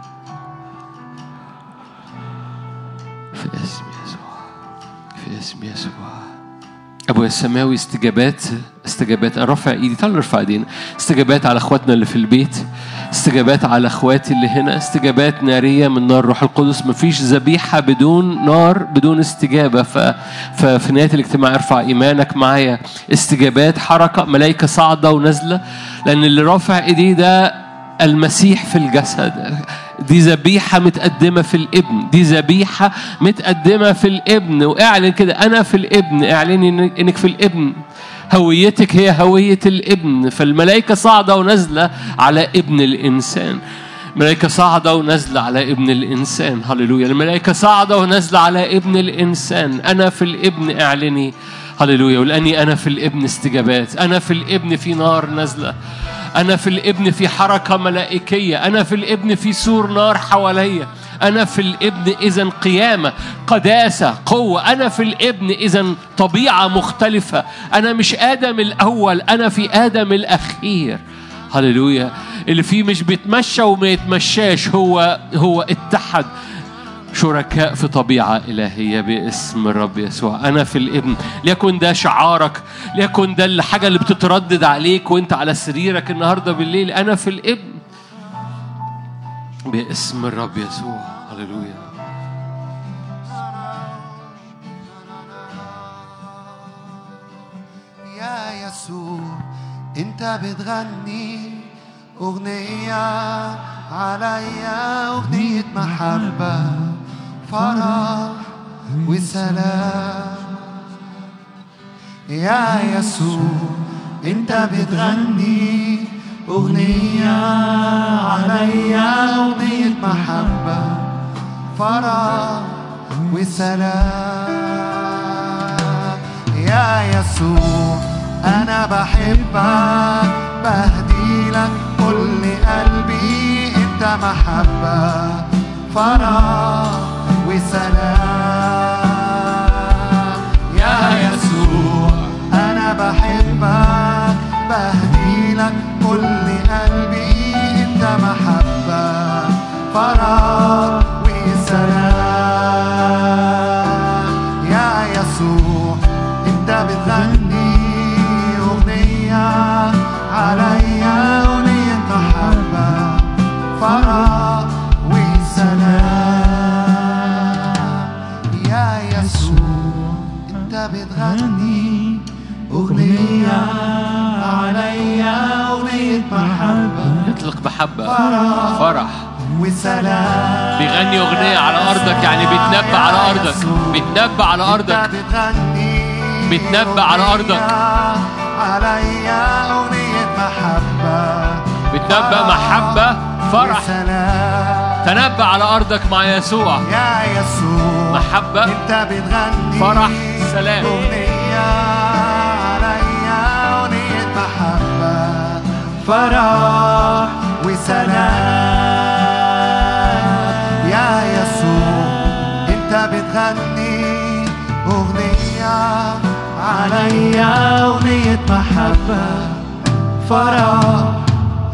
في اسم يسوع في اسم يسوع أبويا السماوي استجابات استجابات أنا رافع إيدي تعالوا نرفع إيدينا استجابات على إخواتنا اللي في البيت استجابات على إخواتي اللي هنا استجابات نارية من نار روح القدس مفيش ذبيحة بدون نار بدون استجابة ف... ففي نهاية الاجتماع ارفع إيمانك معايا استجابات حركة ملائكة صاعدة ونازلة لأن اللي رافع إيديه ده المسيح في الجسد دي ذبيحة متقدمة في الابن دي ذبيحة متقدمة في الابن واعلن كده أنا في الابن اعلني إنك- إنك في الابن هويتك هي هوية الابن فالملائكة صاعدة ونازلة على ابن الإنسان الملائكة صاعدة ونازلة على ابن الإنسان هللويا الملائكة صاعدة ونازلة على ابن الإنسان أنا في الابن اعلني هللويا ولأني أنا في الابن استجابات أنا في الابن في نار نازلة أنا في الابن في حركة ملائكية أنا في الابن في سور نار حواليا أنا في الابن إذا قيامة قداسة قوة أنا في الابن إذا طبيعة مختلفة أنا مش آدم الأول أنا في آدم الأخير هللويا اللي فيه مش بيتمشى وما يتمشاش هو هو اتحد شركاء في طبيعة إلهية باسم الرب يسوع أنا في الابن ليكن ده شعارك ليكن ده الحاجة اللي بتتردد عليك وانت على سريرك النهاردة بالليل أنا في الابن باسم الرب يسوع هللويا يا يسوع انت بتغني اغنية عليا اغنية محبة فرح وسلام يا يسوع انت بتغني اغنية عليا اغنية محبة فرح وسلام يا يسوع أنا بحبك بهدي لك كل قلبي أنت محبة فرح وسلام يا يسوع أنا بحبك بهدي لك كل قلبي أنت محبة فرح وسلام يا يسوع انت بتغني اغنية عليا اغنية محبة فرح وسلام يا يسوع انت بتغني اغنية عليا اغنية محبة يطلق محبة فرح فرح وسلام بيغني أغنية على أرضك يعني بيتنبأ على أرضك بيتنبأ على أرضك بيتنبأ على أرضك عليا أغنية محبة بيتنبأ محبة فرح وسلام تنبأ على أرضك مع يسوع يا يسوع محبة أنت بتغني فرح سلام أغنية عليا أغنية محبة فرح وسلام يا يسوع أنت بتغني أغنية عليا أغنية محبة محبة فرح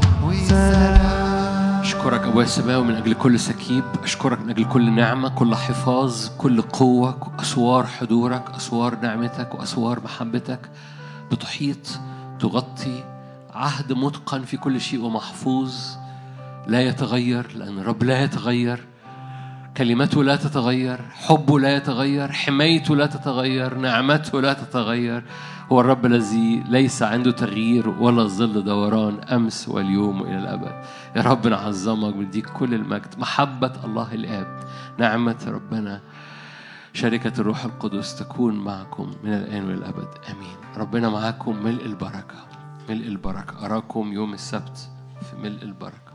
وسلام أشكرك أبويا السماوي من أجل كل سكيب أشكرك من أجل كل نعمة كل حفاظ كل قوة أسوار حضورك أسوار نعمتك وأسوار محبتك بتحيط تغطي عهد متقن في كل شيء ومحفوظ لا يتغير لأن الرب لا يتغير كلمته لا تتغير حبه لا يتغير حمايته لا تتغير نعمته لا تتغير هو الرب الذي ليس عنده تغيير ولا ظل دوران أمس واليوم وإلى الأبد يا رب نعظمك ونديك كل المجد محبة الله الآب نعمة ربنا شركة الروح القدس تكون معكم من الآن والأبد آمين ربنا معاكم ملء البركة ملء البركة أراكم يوم السبت في ملء البركة